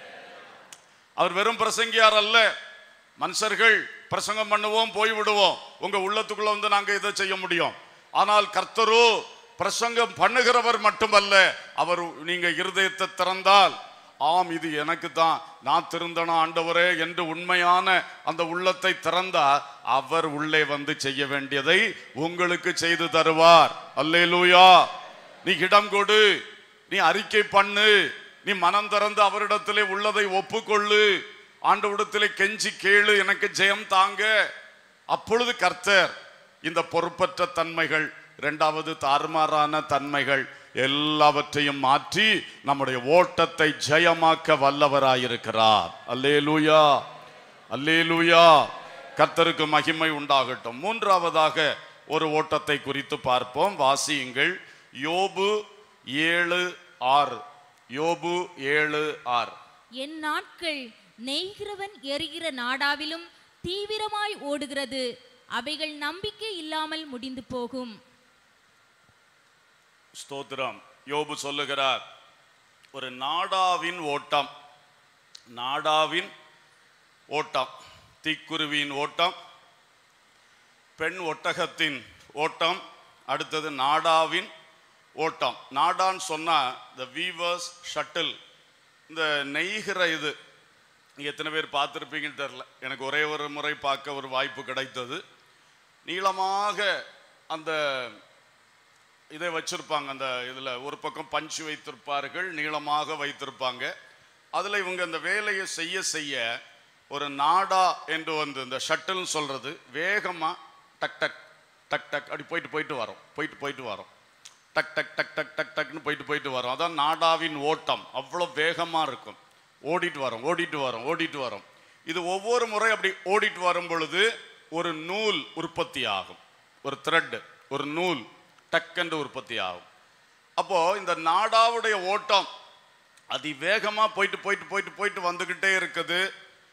[SPEAKER 1] அவர் வெறும் பிரசங்கியார் அல்ல மனுஷர்கள் பிரசங்கம் பண்ணுவோம் போய் விடுவோம் உங்க உள்ளத்துக்குள்ள வந்து நாங்க இதை செய்ய முடியும் ஆனால் கர்த்தரோ பிரசங்கம் பண்ணுகிறவர் மட்டுமல்ல அவர் நீங்க இருதயத்தை திறந்தால் ஆம் இது எனக்கு தான் நான் திருந்தணும் ஆண்டவரே என்று உண்மையான அந்த உள்ளத்தை திறந்தா அவர் உள்ளே வந்து செய்ய வேண்டியதை உங்களுக்கு செய்து தருவார் அல்லேலூயா நீ இடம் கொடு நீ அறிக்கை பண்ணு நீ மனம் திறந்து அவரிடத்திலே உள்ளதை ஒப்புக்கொள்ளு ஆண்டவரிடத்திலே கெஞ்சி கேளு எனக்கு ஜெயம் தாங்க அப்பொழுது கர்த்தர் இந்த பொறுப்பற்ற தன்மைகள் இரண்டாவது தாறுமாறான தன்மைகள் எல்லாவற்றையும் மாற்றி நம்முடைய ஓட்டத்தை ஜெயமாக்க வல்லவராயிருக்கிறார் அல்லேலூயா அல்லேலூயா கர்த்தருக்கு மகிமை உண்டாகட்டும் மூன்றாவதாக ஒரு ஓட்டத்தை குறித்து பார்ப்போம் வாசியுங்கள் யோபு ஏழு ஆறு யோபு ஏழு ஆறு
[SPEAKER 2] என் நாட்கள் நெய்கிறவன் எரிகிற நாடாவிலும் தீவிரமாய் ஓடுகிறது அவைகள் நம்பிக்கை இல்லாமல் முடிந்து போகும்
[SPEAKER 1] ஸ்தோத்திரம் யோபு சொல்லுகிறார் ஒரு நாடாவின் ஓட்டம் நாடாவின் ஓட்டம் தீக்குருவியின் ஓட்டம் பெண் ஒட்டகத்தின் ஓட்டம் அடுத்தது நாடாவின் ஓட்டம் நாடான்னு சொன்னா த வீவர்ஸ் ஷட்டில் இந்த நெய்கிற இது நீங்க எத்தனை பேர் பார்த்துருப்பீங்கன்னு தெரில எனக்கு ஒரே ஒரு முறை பார்க்க ஒரு வாய்ப்பு கிடைத்தது நீளமாக அந்த இதை வச்சிருப்பாங்க அந்த இதில் ஒரு பக்கம் பஞ்சு வைத்திருப்பார்கள் நீளமாக வைத்திருப்பாங்க அதில் இவங்க அந்த வேலையை செய்ய செய்ய ஒரு நாடா என்று வந்து இந்த ஷட்டில்னு சொல்றது வேகமாக டக் டக் டக் டக் அப்படி போயிட்டு போயிட்டு வரோம் போயிட்டு போயிட்டு வரோம் டக் டக் டக் டக் டக் டக்னு போயிட்டு போயிட்டு வரோம் அதான் நாடாவின் ஓட்டம் அவ்வளோ வேகமாக இருக்கும் ஓடிட்டு வரோம் ஓடிட்டு வரோம் ஓடிட்டு வரோம் இது ஒவ்வொரு முறை அப்படி ஓடிட்டு வரும் பொழுது ஒரு நூல் உற்பத்தி ஆகும் ஒரு த்ரெட் ஒரு நூல் டக்கென்று உற்பத்தி ஆகும் அப்போ இந்த நாடாவுடைய ஓட்டம் அதிவேகமா போயிட்டு போயிட்டு போயிட்டு போயிட்டு வந்துகிட்டே இருக்குது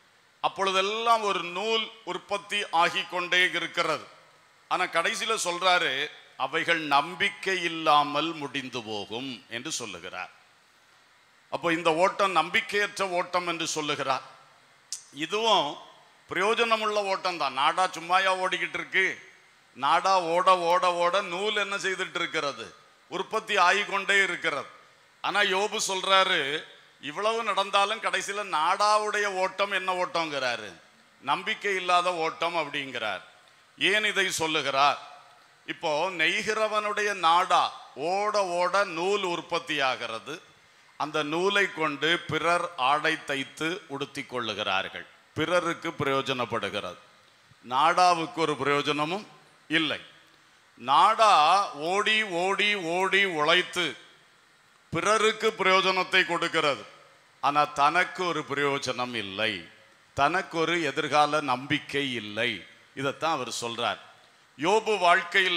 [SPEAKER 1] அப்பொழுதெல்லாம் ஒரு நூல் உற்பத்தி ஆகிக் கொண்டே இருக்கிறது ஆனா கடைசியில சொல்றாரு அவைகள் நம்பிக்கை இல்லாமல் முடிந்து போகும் என்று சொல்லுகிறார் அப்போ இந்த ஓட்டம் நம்பிக்கையற்ற ஓட்டம் என்று சொல்லுகிறார் இதுவும் பிரயோஜனமுள்ள ஓட்டம் தான் நாடா சும்மாயா ஓடிக்கிட்டு இருக்கு நாடா ஓட ஓட ஓட நூல் என்ன செய்துட்டு இருக்கிறது உற்பத்தி ஆகிக்கொண்டே இருக்கிறது ஆனா யோபு சொல்றாரு இவ்வளவு நடந்தாலும் கடைசியில நாடாவுடைய ஓட்டம் என்ன ஓட்டம்ங்கிறாரு நம்பிக்கை இல்லாத ஓட்டம் அப்படிங்கிறார் ஏன் இதை சொல்லுகிறார் இப்போ நெய்கிறவனுடைய நாடா ஓட ஓட நூல் உற்பத்தி ஆகிறது அந்த நூலை கொண்டு பிறர் ஆடை தைத்து உடுத்திக் கொள்ளுகிறார்கள் பிறருக்கு பிரயோஜனப்படுகிறது நாடாவுக்கு ஒரு பிரயோஜனமும் இல்லை நாடா ஓடி ஓடி ஓடி உழைத்து பிறருக்கு பிரயோஜனத்தை கொடுக்கிறது ஆனா தனக்கு ஒரு பிரயோஜனம் இல்லை தனக்கு ஒரு எதிர்கால நம்பிக்கை இல்லை இதைத்தான் அவர் சொல்றார் யோபு வாழ்க்கையில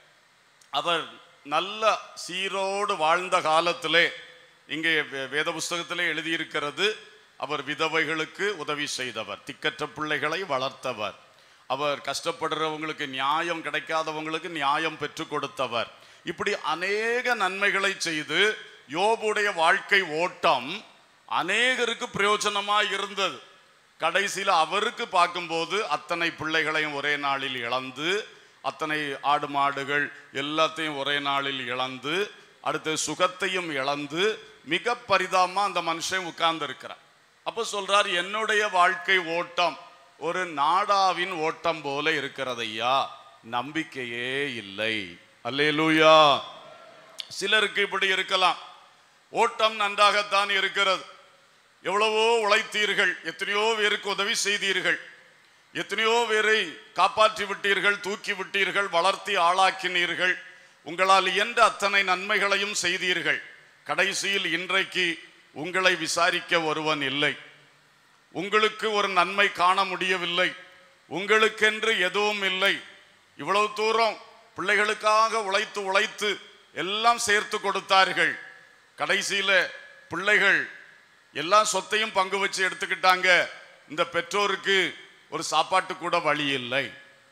[SPEAKER 1] அவர் நல்ல சீரோடு வாழ்ந்த காலத்திலே இங்கே வே- வேத புஸ்தகத்திலே எழுதியிருக்கிறது அவர் விதவைகளுக்கு உதவி செய்தவர் திக்கற்ற பிள்ளைகளை வளர்த்தவர் அவர் கஷ்டப்படுறவங்களுக்கு நியாயம் கிடைக்காதவங்களுக்கு நியாயம் பெற்றுக் கொடுத்தவர் இப்படி அநேக நன்மைகளை செய்து யோபுடைய வாழ்க்கை ஓட்டம் அநேகருக்கு பிரயோஜனமா இருந்தது கடைசியில் அவருக்கு பார்க்கும்போது அத்தனை பிள்ளைகளையும் ஒரே நாளில் இழந்து அத்தனை ஆடு மாடுகள் எல்லாத்தையும் ஒரே நாளில் இழந்து அடுத்து சுகத்தையும் இழந்து மிக பரிதாபமா அந்த மனுஷன் உட்கார்ந்து இருக்கிறார் அப்ப சொல்றார் என்னுடைய வாழ்க்கை ஓட்டம் ஒரு நாடாவின் ஓட்டம் போல இருக்கிறதையா நம்பிக்கையே இல்லை அல்லேலூயா சிலருக்கு இப்படி இருக்கலாம் ஓட்டம் நன்றாகத்தான் இருக்கிறது எவ்வளவோ உழைத்தீர்கள் எத்தனையோ பேருக்கு உதவி செய்தீர்கள் எத்தனையோ பேரை காப்பாற்றி விட்டீர்கள் தூக்கி விட்டீர்கள் வளர்த்தி ஆளாக்கினீர்கள் உங்களால் இயன்ற அத்தனை நன்மைகளையும் செய்தீர்கள் கடைசியில் இன்றைக்கு உங்களை விசாரிக்க ஒருவன் இல்லை உங்களுக்கு ஒரு நன்மை காண முடியவில்லை உங்களுக்கென்று எதுவும் இல்லை இவ்வளவு தூரம் பிள்ளைகளுக்காக உழைத்து உழைத்து எல்லாம் சேர்த்து கொடுத்தார்கள் கடைசியில பிள்ளைகள் எல்லா சொத்தையும் பங்கு வச்சு எடுத்துக்கிட்டாங்க இந்த பெற்றோருக்கு ஒரு சாப்பாட்டு கூட வழி இல்லை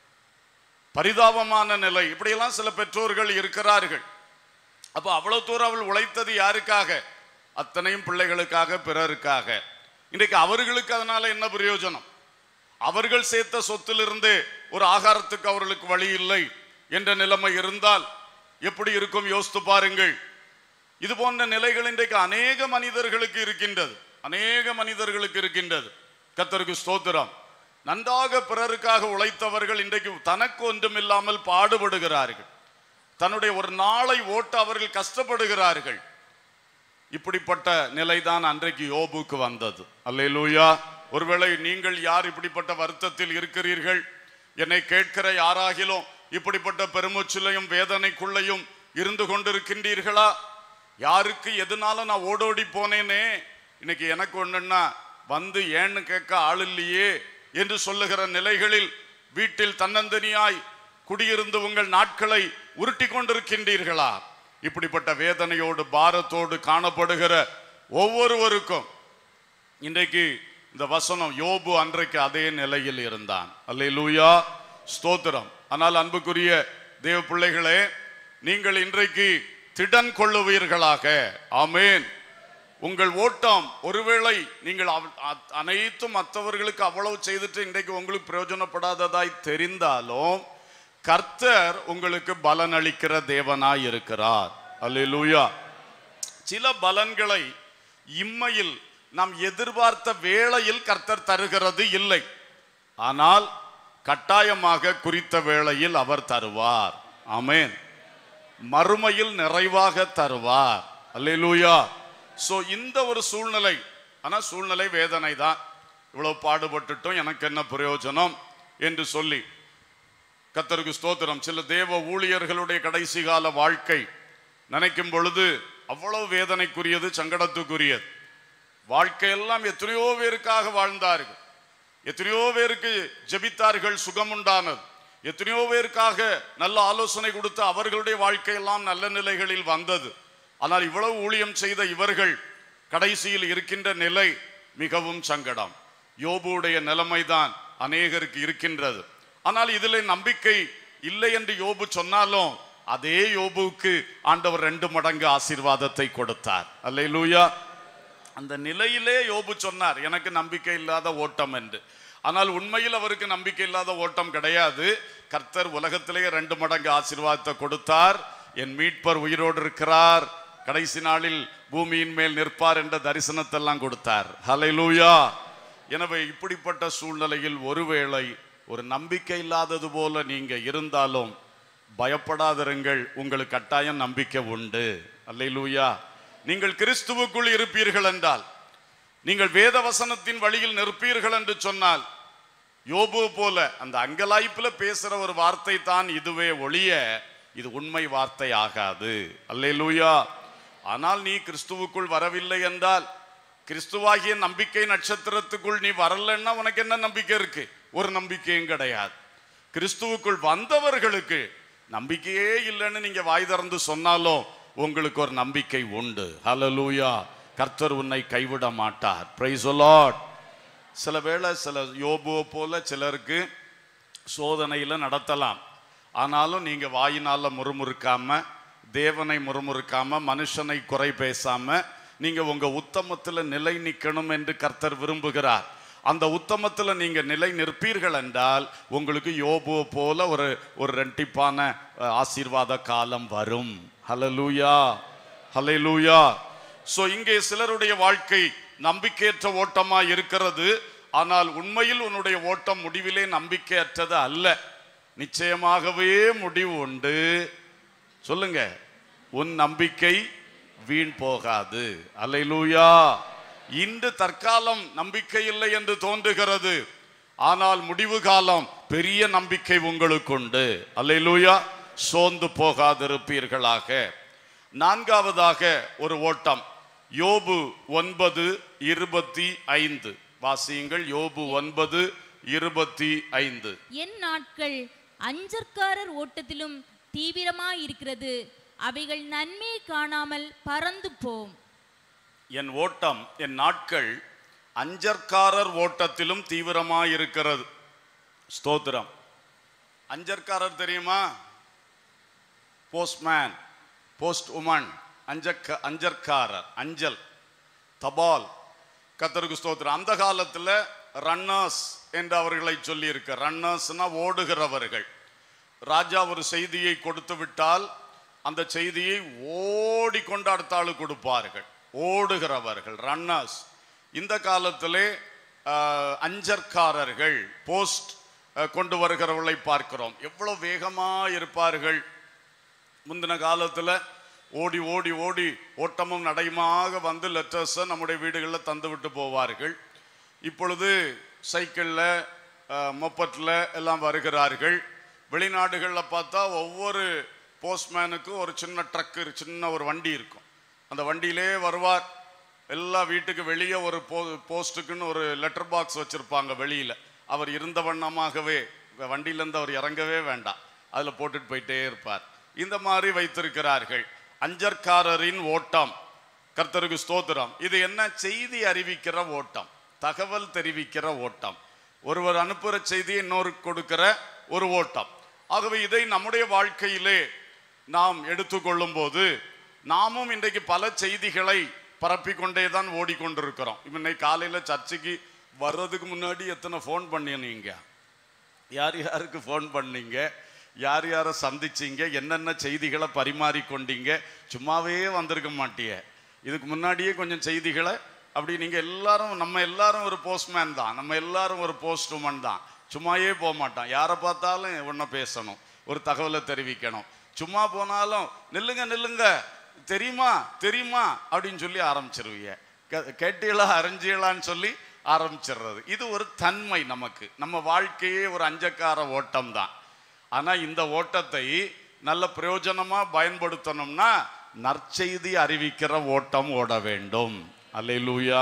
[SPEAKER 1] பரிதாபமான நிலை இப்படியெல்லாம் சில பெற்றோர்கள் இருக்கிறார்கள் அப்ப அவ்வளவு தூரம் அவள் உழைத்தது யாருக்காக அத்தனையும் பிள்ளைகளுக்காக பிறருக்காக இன்றைக்கு அவர்களுக்கு அதனால என்ன பிரயோஜனம் அவர்கள் சேர்த்த சொத்திலிருந்து ஒரு ஆகாரத்துக்கு அவர்களுக்கு வழி இல்லை என்ற நிலைமை இருந்தால் எப்படி இருக்கும் யோசித்து பாருங்கள் இது போன்ற நிலைகள் இன்றைக்கு அநேக மனிதர்களுக்கு இருக்கின்றது அநேக மனிதர்களுக்கு இருக்கின்றது கத்தருக்கு ஸ்தோத்திரம் நன்றாக பிறருக்காக உழைத்தவர்கள் இன்றைக்கு தனக்கு ஒன்றுமில்லாமல் பாடுபடுகிறார்கள் தன்னுடைய ஒரு நாளை ஓட்ட அவர்கள் கஷ்டப்படுகிறார்கள் இப்படிப்பட்ட நிலைதான் அன்றைக்கு யோபுக்கு வந்தது அல்லேலூயா ஒருவேளை நீங்கள் யார் இப்படிப்பட்ட வருத்தத்தில் இருக்கிறீர்கள் என்னை கேட்கிற யாராகிலும் இப்படிப்பட்ட பெருமூச்சிலையும் வேதனைக்குள்ளையும் இருந்து கொண்டிருக்கின்றீர்களா யாருக்கு எதனால நான் ஓடோடி போனேனே இன்னைக்கு எனக்கு ஒண்ணுன்னா வந்து ஏன்னு கேட்க ஆள் இல்லையே என்று சொல்லுகிற நிலைகளில் வீட்டில் தன்னந்தனியாய் குடியிருந்து உங்கள் நாட்களை உருட்டி கொண்டிருக்கின்றீர்களா இப்படிப்பட்ட வேதனையோடு பாரத்தோடு காணப்படுகிற ஒவ்வொருவருக்கும் இன்றைக்கு இந்த வசனம் யோபு அன்றைக்கு அதே நிலையில் இருந்தான் அல்லேலூயா ஸ்தோத்திரம் ஆனால் அன்புக்குரிய தேவ பிள்ளைகளே நீங்கள் இன்றைக்கு திடன் கொள்ளுவீர்களாக ஆமேன் உங்கள் ஓட்டம் ஒருவேளை நீங்கள் அவ- அ- அனைத்தும் மற்றவர்களுக்கு அவ்வளவு செய்துட்டு இன்றைக்கு உங்களுக்கு பிரயோஜனப்படாததாய் தெரிந்தாலும் கர்த்தர் உங்களுக்கு பலன் அளிக்கிற தேவனாய் இருக்கிறார் அல்லேலூயா சில பலன்களை இம்மையில் நாம் எதிர்பார்த்த வேளையில் கர்த்தர் தருகிறது இல்லை ஆனால் கட்டாயமாக குறித்த வேளையில் அவர் தருவார் ஆமென் மறுமையில் நிறைவாக தருவார் அல்லேலூயா சோ இந்த ஒரு சூழ்நிலை ஆனா சூழ்நிலை வேதனை தான் இவ்வளவு பாடுபட்டுட்டும் எனக்கு என்ன பிரயோஜனம் என்று சொல்லி கத்தருக்கு ஸ்தோத்திரம் சில தேவ ஊழியர்களுடைய கடைசி கால வாழ்க்கை நினைக்கும் பொழுது அவ்வளவு வேதனைக்குரியது சங்கடத்துக்குரியது வாழ்க்கையெல்லாம் எத்தனையோ பேருக்காக வாழ்ந்தார்கள் எத்தனையோ பேருக்கு ஜெபித்தார்கள் சுகம் உண்டானது எத்தனையோ பேருக்காக நல்ல ஆலோசனை கொடுத்து அவர்களுடைய வாழ்க்கையெல்லாம் நல்ல நிலைகளில் வந்தது ஆனால் இவ்வளவு ஊழியம் செய்த இவர்கள் கடைசியில் இருக்கின்ற நிலை மிகவும் சங்கடம் யோபுடைய நிலைமைதான் அநேகருக்கு இருக்கின்றது ஆனால் இதில் நம்பிக்கை இல்லை என்று யோபு சொன்னாலும் அதே யோபுவுக்கு ஆண்டவர் ரெண்டு மடங்கு ஆசீர்வாதத்தை கொடுத்தார் அல்லேலூயா அந்த நிலையிலே யோபு சொன்னார் எனக்கு நம்பிக்கை இல்லாத ஓட்டம் என்று ஆனால் உண்மையில் அவருக்கு நம்பிக்கை இல்லாத ஓட்டம் கிடையாது கர்த்தர் உலகத்திலேயே ரெண்டு மடங்கு ஆசீர்வாதத்தை கொடுத்தார் என் மீட்பர் உயிரோடு இருக்கிறார் கடைசி நாளில் பூமியின் மேல் நிற்பார் என்ற தரிசனத்தெல்லாம் கொடுத்தார் ஹalleluya எனவே இப்படிப்பட்ட சூழ்நிலையில் ஒருவேளை ஒரு நம்பிக்கை இல்லாதது போல நீங்க இருந்தாலும் பயப்படாதிருங்கள் உங்களுக்கு கட்டாயம் நம்பிக்கை உண்டு அல்லேலூயா நீங்கள் கிறிஸ்துவுக்குள் இருப்பீர்கள் என்றால் நீங்கள் வேத வசனத்தின் வழியில் நிற்பீர்கள் என்று சொன்னால் யோபு போல அந்த அங்கலாய்ப்புல பேசுற ஒரு வார்த்தை தான் இதுவே ஒழிய இது உண்மை வார்த்தை ஆகாது அல்லேலூயா ஆனால் நீ கிறிஸ்துவுக்குள் வரவில்லை என்றால் கிறிஸ்துவாகிய நம்பிக்கை நட்சத்திரத்துக்குள் நீ வரலன்னா உனக்கு என்ன நம்பிக்கை இருக்கு ஒரு நம்பிக்கையும் கிடையாது கிறிஸ்துவுக்குள் வந்தவர்களுக்கு நம்பிக்கையே இல்லைன்னு நீங்க வாய் திறந்து சொன்னாலும் உங்களுக்கு ஒரு நம்பிக்கை உண்டு ஹalleluya கர்த்தர் உன்னை கைவிட மாட்டார் பிரைஸ் லார்ட் சில வேளை சில யோபுவை போல சிலருக்கு சோதனையில நடத்தலாம் ஆனாலும் நீங்க வாயினால முறுமுறுக்காம தேவனை முறுமுறுக்காம மனுஷனை குறை பேசாம நீங்க உங்க உத்தமத்துல நிலை நிற்கணும் என்று கர்த்தர் விரும்புகிறார் அந்த உத்தமத்துல நீங்க நிலை நிற்பீர்கள் என்றால் உங்களுக்கு யோபுவை போல ஒரு ஒரு ரெட்டிப்பான அஹ், ஆசீர்வாத காலம் வரும் ஹalleluya ஹalleluya சோ இங்கே சிலருடைய வாழ்க்கை நம்பிக்கையற்ற ஓட்டமா இருக்கிறது ஆனால் உண்மையில் உன்னுடைய ஓட்டம் முடிவிலே நம்பிக்கையற்றது அல்ல நிச்சயமாகவே முடிவு உண்டு சொல்லுங்க உன் நம்பிக்கை வீண் போகாது அல்லேலூயா இன்று தற்காலம் நம்பிக்கை இல்லை என்று தோன்றுகிறது ஆனால் முடிவு காலம் பெரிய நம்பிக்கை உங்களுக்கு உண்டு அல்லேலூயா சோர்ந்து போகாதிருப்பீர்களாக நான்காவதாக ஒரு ஓட்டம் யோபு ஒன்பது இருபத்தி ஐந்து வாசியுங்கள் யோபு ஒன்பது இருபத்தி ஐந்து
[SPEAKER 2] என் நாட்கள் அஞ்சற்காரர் ஓட்டத்திலும் தீவிரமாயிருக்கிறது அவைகள் நன்மையை காணாமல் பறந்து போம்
[SPEAKER 1] என் ஓட்டம் என் நாட்கள் அஞ்சற்காரர் ஓட்டத்திலும் தீவிரமாயிருக்கிறது ஸ்தோத்திரம் அஞ்சற்காரர் தெரியுமா போஸ்ட்மேன் போஸ்ட் உமன் அஞ்சக்க அஞ்சற்காரர் அஞ்சல் தபால் கத்தருக்கு ஸ்தோத்திரம் அந்த காலத்தில் ரன்னர்ஸ் என்று அவர்களை சொல்லியிருக்க ரன்னர்ஸ்னா ஓடுகிறவர்கள் ராஜா ஒரு செய்தியை கொடுத்து விட்டால் அந்த செய்தியை ஓடிக்கொண்டு அடுத்த ஆளு கொடுப்பார்கள் ஓடுகிறவர்கள் ரன்னர்ஸ் இந்த காலத்திலே ஆஹ், அஞ்சற்காரர்கள் போஸ்ட் அஹ், கொண்டு வருகிறவர்களை பார்க்கிறோம் எவ்வளவு வேகமா இருப்பார்கள் முந்தின காலத்துல ஓடி ஓடி ஓடி ஓட்டமும் நடையுமாக வந்து லெட்டர்ஸை நம்முடைய வீடுகளில் தந்து விட்டு போவார்கள் இப்பொழுது சைக்கிளில் மொப்பட்டில் எல்லாம் வருகிறார்கள் வெளிநாடுகளில் பார்த்தா ஒவ்வொரு போஸ்ட்மேனுக்கும் ஒரு சின்ன ட்ரக்கு சின்ன ஒரு வண்டி இருக்கும் அந்த வண்டியிலே வருவார் எல்லா வீட்டுக்கு வெளியே ஒரு போ போஸ்ட்டுக்குன்னு ஒரு லெட்டர் பாக்ஸ் வச்சுருப்பாங்க வெளியில் அவர் இருந்த வண்ணமாகவே வண்டியிலேருந்து அவர் இறங்கவே வேண்டாம் அதில் போட்டுட்டு போயிட்டே இருப்பார் இந்த மாதிரி வைத்திருக்கிறார்கள் அஞ்சற்காரரின் ஓட்டம் கர்த்தருக்கு ஸ்தோத்திரம் இது என்ன செய்தி அறிவிக்கிற ஓட்டம் தகவல் தெரிவிக்கிற ஓட்டம் ஒருவர் அனுப்புகிற செய்தியை இன்னொரு கொடுக்கிற ஒரு ஓட்டம் ஆகவே இதை நம்முடைய வாழ்க்கையிலே நாம் எடுத்துக்கொள்ளும் போது நாமும் இன்றைக்கு பல செய்திகளை பரப்பிக்கொண்டே தான் ஓடிக்கொண்டிருக்கிறோம் இன்னைக்கு காலையில் சர்ச்சுக்கு வர்றதுக்கு முன்னாடி எத்தனை ஃபோன் பண்ணினீங்க யார் யாருக்கு ஃபோன் பண்ணீங்க யார் யாரை சந்திச்சீங்க என்னென்ன செய்திகளை பரிமாறிக்கொண்டீங்க சும்மாவே வந்திருக்க மாட்டிய இதுக்கு முன்னாடியே கொஞ்சம் செய்திகளை அப்படி நீங்கள் எல்லாரும் நம்ம எல்லாரும் ஒரு போஸ்ட்மேன் தான் நம்ம எல்லாரும் ஒரு போஸ்ட் உமன் தான் சும்மாவே போக மாட்டோம் யாரை பார்த்தாலும் ஒன்றை பேசணும் ஒரு தகவலை தெரிவிக்கணும் சும்மா போனாலும் நில்லுங்க நில்லுங்க தெரியுமா தெரியுமா அப்படின்னு சொல்லி ஆரம்பிச்சிருவீங்க கே- கேட்டீங்களா அறிஞ்சீங்களான்னு சொல்லி ஆரம்பிச்சிடுறது இது ஒரு தன்மை நமக்கு நம்ம வாழ்க்கையே ஒரு அஞ்சக்கார ஓட்டம் தான் ஆனா இந்த ஓட்டத்தை நல்ல பிரயோஜனமா பயன்படுத்தணும்னா நற்செய்தி அறிவிக்கிற ஓட்டம் ஓட வேண்டும் அல்லேலூயா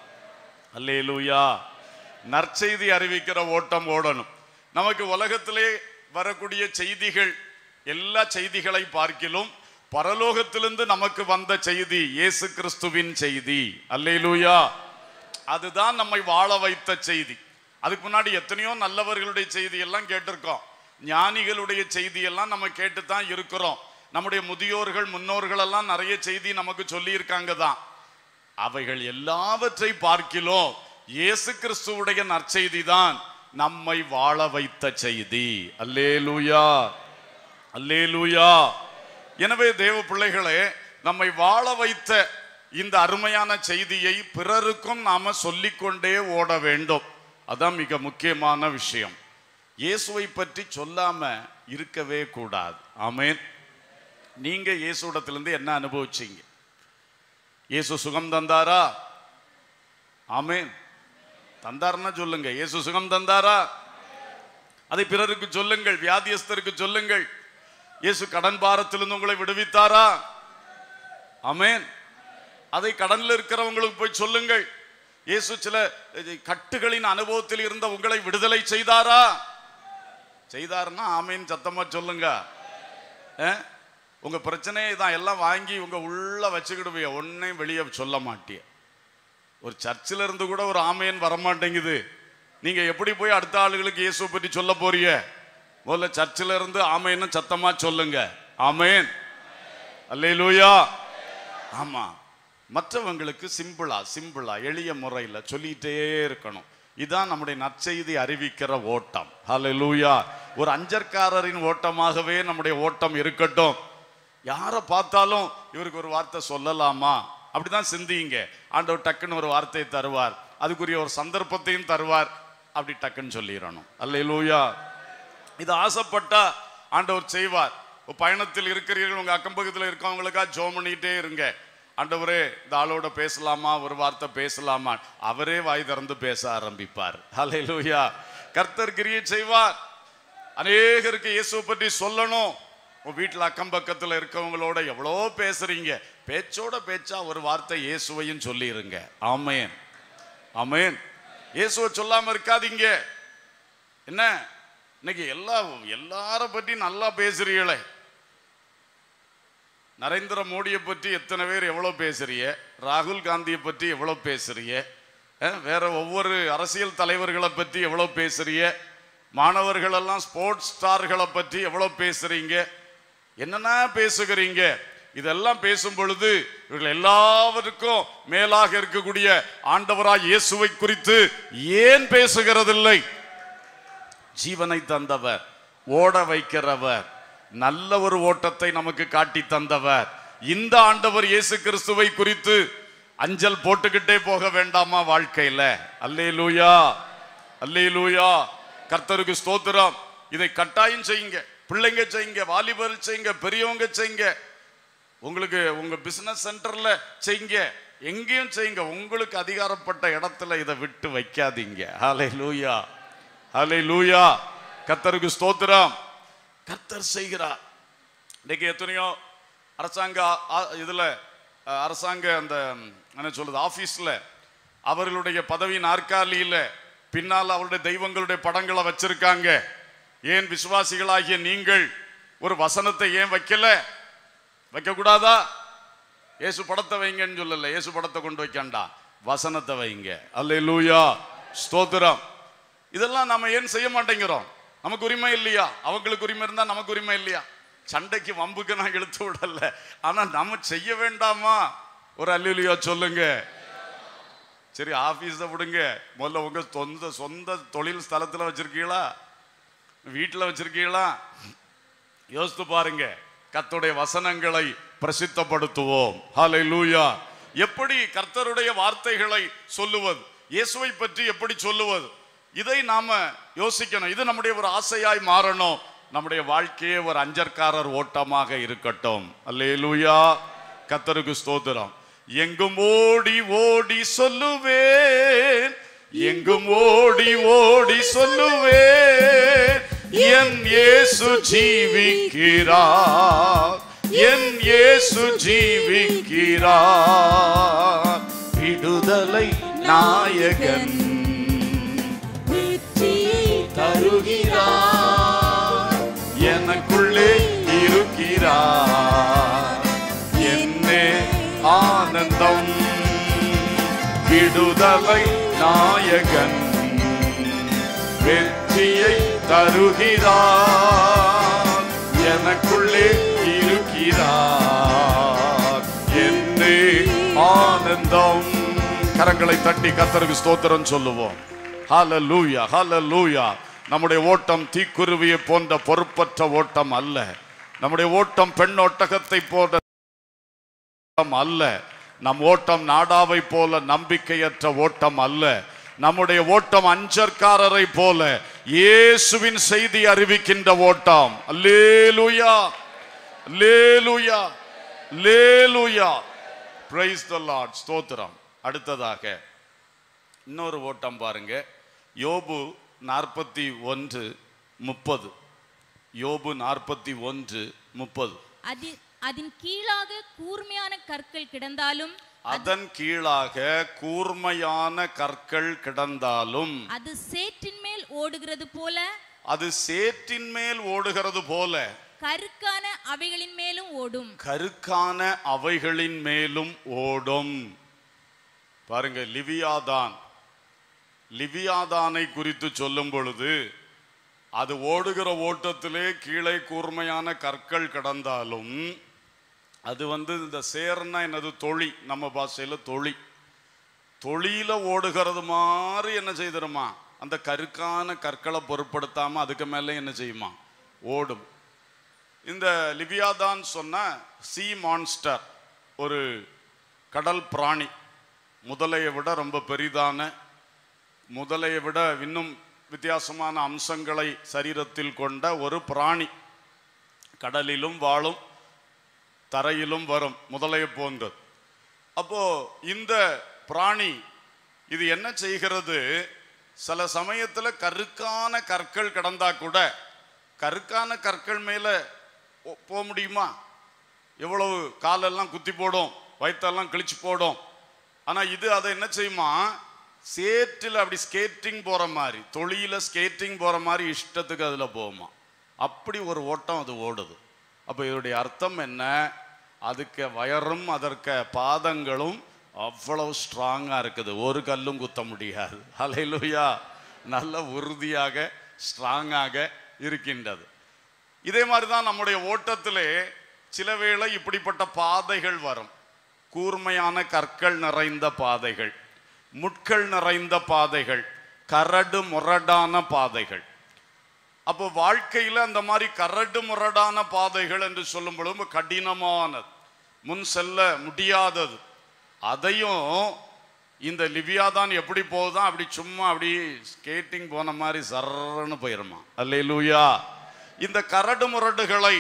[SPEAKER 1] அல்லேலூயா நற்செய்தி அறிவிக்கிற ஓட்டம் ஓடணும் நமக்கு உலகத்திலே வரக்கூடிய செய்திகள் எல்லா செய்திகளை பார்க்கிலும் பரலோகத்திலிருந்து நமக்கு வந்த செய்தி இயேசு கிறிஸ்துவின் செய்தி அல்லேலூயா அதுதான் நம்மை வாழ வைத்த செய்தி அதுக்கு முன்னாடி எத்தனையோ நல்லவர்களுடைய செய்தி எல்லாம் கேட்டிருக்கோம் ஞானிகளுடைய செய்தி எல்லாம் நம்ம கேட்டு தான் இருக்கிறோம் நம்முடைய முதியோர்கள் முன்னோர்கள் எல்லாம் நிறைய செய்தி நமக்கு சொல்லியிருக்காங்க தான் அவைகள் எல்லாவற்றை பார்க்கிலும் இயேசு கிறிஸ்துவுடைய நற்செய்தி தான் நம்மை வாழ வைத்த செய்தி அல்லேலூயா அல்லேலூயா எனவே தேவ பிள்ளைகளே நம்மை வாழ வைத்த இந்த அருமையான செய்தியை பிறருக்கும் நாம சொல்லிக்கொண்டே ஓட வேண்டும் அதான் மிக முக்கியமான விஷயம் இயேசுவை பற்றி சொல்லாம இருக்கவே கூடாது ஆமென் நீங்க இயேசுடத்திலிருந்து என்ன அனுபவிச்சீங்க இயேசு சுகம் தந்தாரா ஆமென் தந்தாருன்னா சொல்லுங்க இயேசு சுகம் தந்தாரா அதை பிறருக்கு சொல்லுங்கள் வியாதியஸ்தருக்கு சொல்லுங்கள் இயேசு கடன் பாரத்திலிருந்து உங்களை விடுவித்தாரா ஆமென் அதை கடன்ல இருக்கிறவங்களுக்கு போய் சொல்லுங்கள் இயேசு சில அஹ், கட்டுகளின் அனுபவத்தில் இருந்த உங்களை விடுதலை செய்தாரா செய்தாருன்னா ஆமேன் சத்தமா சொல்லுங்க அஹ்? உங்க பிரச்சனையை தான் எல்லாம் வாங்கி உங்க உள்ள வச்சுக்கிடுவிய ஒன்னையும் வெளியே சொல்ல மாட்டிய ஒரு சர்ச்சில் இருந்து கூட ஒரு ஆமேன் வரமாட்டேங்குது நீங்க எப்படி போய் அடுத்த ஆளுகளுக்கு இயேசுவை பற்றி சொல்ல போறீங்க முதல்ல சர்ச்சில் இருந்து ஆமேன்னு சத்தமா சொல்லுங்க ஆமேன் அல்லேலூயா ஆமா மற்றவங்களுக்கு சிம்பிளா சிம்பிளா எளிய முறையில் சொல்லிட்டே இருக்கணும் இதான் நம்முடைய நற்செய்தி அறிவிக்கிற ஓட்டம் ஹalleluya ஒரு அஞ்சற்காரரின் ஓட்டமாகவே நம்முடைய ஓட்டம் இருக்கட்டும் யாரை பார்த்தாலும் இவருக்கு ஒரு வார்த்தை சொல்லலாமா அப்படிதான் சிந்திங்க ஆண்டவர் டக்குன்னு ஒரு வார்த்தையை தருவார் அதுக்குரிய ஒரு சந்தர்ப்பத்தையும் தருவார் அப்படி டக்குன்னு சொல்லிடணும் அல்லேலூயா இது ஆசைப்பட்டா ஆண்டவர் செய்வார் ஒரு பயணத்தில் இருக்கிறீர்கள் உங்க அக்கம் பக்கத்தில் இருக்கவங்களுக்கா ஜோம் பண்ணிட்டே இருங்க ஆண்டவரே இந்த ஆளோட பேசலாமா ஒரு வார்த்தை பேசலாமா அவரே வாய் திறந்து பேச ஆரம்பிப்பார் ஹalleluya கர்த்தர் கிரியை செய்வார் அநேகருக்கு இயேசுவை பற்றி சொல்லணும் உங்க வீட்டில் அக்கம் பக்கத்தில் இருக்கவங்களோட எவ்வளோ பேசுறீங்க பேச்சோட பேச்சா ஒரு வார்த்தை இயேசுவையும் சொல்லிருங்க ஆமேன் ஆமேன் இயேசுவை சொல்லாம இருக்காதீங்க என்ன இன்னைக்கு எல்லா எல்லார பற்றி நல்லா பேசுறீங்களே நரேந்திர மோடியை பற்றி எத்தனை பேர் எவ்வளோ பேசுறிய ராகுல் காந்தியை பற்றி எவ்வளோ பேசுறிய அஹ், வேற ஒவ்வொரு அரசியல் தலைவர்களை பற்றி எவ்வளோ பேசுறிய மாணவர்கள் எல்லாம் ஸ்போர்ட்ஸ் ஸ்டார்களை பற்றி எவ்வளோ பேசுறீங்க என்னென்ன பேசுகிறீங்க இதெல்லாம் பேசும் பொழுது இவர்கள் எல்லாவருக்கும் மேலாக இருக்கக்கூடிய ஆண்டவராய் இயேசுவை குறித்து ஏன் பேசுகிறதில்லை ஜீவனை தந்தவர் ஓட வைக்கிறவர் நல்ல ஒரு ஓட்டத்தை நமக்கு காட்டி தந்தவர் இந்த ஆண்டவர் இயேசு கிறிஸ்துவை குறித்து அஞ்சல் போட்டுக்கிட்டே போக வேண்டாமா வாழ்க்கையில அல்லேலூயா அல்லேலூயா கர்த்தருக்கு ஸ்தோத்திரம் இதை கட்டாயம் செய்யுங்க பிள்ளைங்க செய்யுங்க வாலிபர் செய்யுங்க பெரியவங்க செய்யுங்க உங்களுக்கு உங்க பிசினஸ் சென்டர்ல செய்யுங்க எங்கேயும் செய்யுங்க உங்களுக்கு அதிகாரப்பட்ட இடத்துல இதை விட்டு வைக்காதீங்க ஹாலே லூயா ஹாலே லூயா கர்த்தருக்கு ஸ்தோத்திரம் கர்த்தர் செய்கிறார் இன்னைக்கு எத்தனையோ அரசாங்க ஆ- ஆ- இதுல அஹ், அரசாங்க அந்த ம், என்ன சொல்றது ஆபீஸ்ல அவர்களுடைய பதவி நாற்காலியில பின்னால் அவருடைய தெய்வங்களுடைய படங்களை வச்சிருக்காங்க ஏன் விசுவாசிகளாகிய நீங்கள் ஒரு வசனத்தை ஏன் வைக்கல வைக்க கூடாதா இயேசு படத்தை வைங்கன்னு சொல்லல இயேசு படத்தை கொண்டு வைக்காண்டா வசனத்தை வைங்க அல்லேலூயா ஸ்தோத்திரம் இதெல்லாம் நம்ம ஏன் செய்ய மாட்டேங்கிறோம் நமக்கு உரிமை இல்லையா அவங்களுக்கு உரிமை இருந்தா நமக்கு உரிமை இல்லையா சண்டைக்கு வம்புக்கு நான் இழுத்து விடல ஆனா நம்ம செய்ய வேண்டாமா ஒரு அல்லேலூயா சொல்லுங்க சரி ஆபீஸை விடுங்க முதல்ல உங்க சொந்த சொந்த தொழில் ஸ்தலத்துல வச்சிருக்கீங்களா வீட்டில் வச்சிருக்கீங்களா யோசித்து பாருங்க கர்த்தருடைய வசனங்களை பிரசித்தப்படுத்துவோம் ஹalleluya எப்படி கர்த்தருடைய வார்த்தைகளை சொல்லுவது இயேசுவை பற்றி எப்படி சொல்லுவது இதை நாம யோசிக்கணும் இது நம்முடைய ஒரு ஆசையாய் மாறணும் நம்முடைய வாழ்க்கையே ஒரு அஞ்சற்காரர் ஓட்டமாக இருக்கட்டும் அல்லேலூயா கர்த்தருக்கு ஸ்தோத்திரம் எங்கும் ஓடி ஓடி சொல்லுவேன் எங்கும் ஓடி ஓடி சொல்லுவேன் என் இயேசு ஜீவிக்கிறார் என் இயேசு ஜீவிக்கிறார் விடுதலை நாயகன் தருகிறார் எனக்குள்ளே இருக்கிறார் என்னே ஆனந்தம் விடுதலை விடுதலை நாயகன் வெற்றியை தருகிறார் எனக்குள்ளே இருக்கிறார் என்னே ஆனந்தம் கரங்களை தட்டி கத்தருக்கு ஸ்தோத்திரம் சொல்லுவோம் ஹalleluya ஹalleluya நம்முடைய ஓட்டம் தீக்குருவியை போன்ற பொறுப்பற்ற ஓட்டம் அல்ல நம்முடைய ஓட்டம் பெண் ஒட்டகத்தை போன்ற ஓட்டம் அல்ல நம் ஓட்டம் நாடாவை போல நம்பிக்கையற்ற ஓட்டம் அல்ல நம்முடைய ஓட்டம் அஞ்சற்காரரை போல இயேசுவின் செய்தி அறிவிக்கின்ற ஓட்டம் அல்லேலூயா அல்லேலூயா அல்லேலூயா பிரைஸ் த லார்ட் ஸ்தோத்திரம் அடுத்ததாக இன்னொரு ஓட்டம் பாருங்க யோபு நாற்பத்தி ஒன்று முப்பது யோபு நாற்பத்தி ஒன்று முப்பது
[SPEAKER 2] அதி அதன் கீழாக கூர்மையான கற்கள் கிடந்தாலும்
[SPEAKER 1] அதன் கீழாக கூர்மையான கற்கள் கிடந்தாலும்
[SPEAKER 2] அது சேற்றின் மேல் ஓடுகிறது போல
[SPEAKER 1] அது சேற்றின் மேல் ஓடுகிறது போல
[SPEAKER 2] கருக்கான அவைகளின் மேலும் ஓடும்
[SPEAKER 1] கருக்கான அவைகளின் மேலும் ஓடும் பாருங்க லிவியாதான் லிவியாதானை குறித்து சொல்லும் பொழுது அது ஓடுகிற ஓட்டத்திலே கீழே கூர்மையான கற்கள் கிடந்தாலும் அது வந்து இந்த சேர்னா என்னது தொழி நம்ம பாஷையில தொழி தொழில ஓடுகிறது மாதிரி என்ன செய்திருமா அந்த கருக்கான கற்களை பொருட்படுத்தாம அதுக்கு மேலே என்ன செய்யுமா ஓடும் இந்த லிபியாதான் சொன்ன சி மான்ஸ்டர் ஒரு கடல் பிராணி முதலையை விட ரொம்ப பெரிதான முதலையை விட இன்னும் வித்தியாசமான அம்சங்களை சரீரத்தில் கொண்ட ஒரு பிராணி கடலிலும் வாழும் தரையிலும் வரும் முதலையை போன்றது அப்போ இந்த பிராணி இது என்ன செய்கிறது சில சமயத்துல கருக்கான கற்கள் கிடந்தா கூட கருக்கான கற்கள் மேல போ- போக முடியுமா எவ்வளவு காலெல்லாம் குத்தி போடும் வயிற்றெல்லாம் கிழிச்சு போடும் ஆனா இது அதை என்ன செய்யுமா சேற்றில் அப்படி ஸ்கேட்டிங் போற மாதிரி தொழில ஸ்கேட்டிங் போற மாதிரி இஷ்டத்துக்கு அதுல போகுமா அப்படி ஒரு ஓட்டம் அது ஓடுது அப்ப இதோடைய அர்த்தம் என்ன அதுக்கு வயரும் அதற்கு பாதங்களும் அவ்வளவு ஸ்ட்ராங்கா இருக்குது ஒரு கல்லும் குத்த முடியாது ஹalleluya நல்ல உறுதியாக ஸ்ட்ராங்காக இருக்கின்றது இதே மாதிரி தான் நம்முடைய ஓட்டத்திலே சில வேளை இப்படிப்பட்ட பாதைகள் வரும் கூர்மையான கற்கள் நிறைந்த பாதைகள் முட்கள் நிறைந்த பாதைகள் கரடு முரடான பாதைகள் அப்போ வாழ்க்கையில அந்த மாதிரி கரடு முரடான பாதைகள் என்று சொல்லும் பொழுது ரொம்ப கடினமானது முன் செல்ல முடியாதது அதையும் இந்த லிபியா தான் எப்படி போகுதான் அப்படி சும்மா அப்படி ஸ்கேட்டிங் போன மாதிரி சர்றன்னு போயிருமா அல்லேலூயா இந்த கரடு முரடுகளை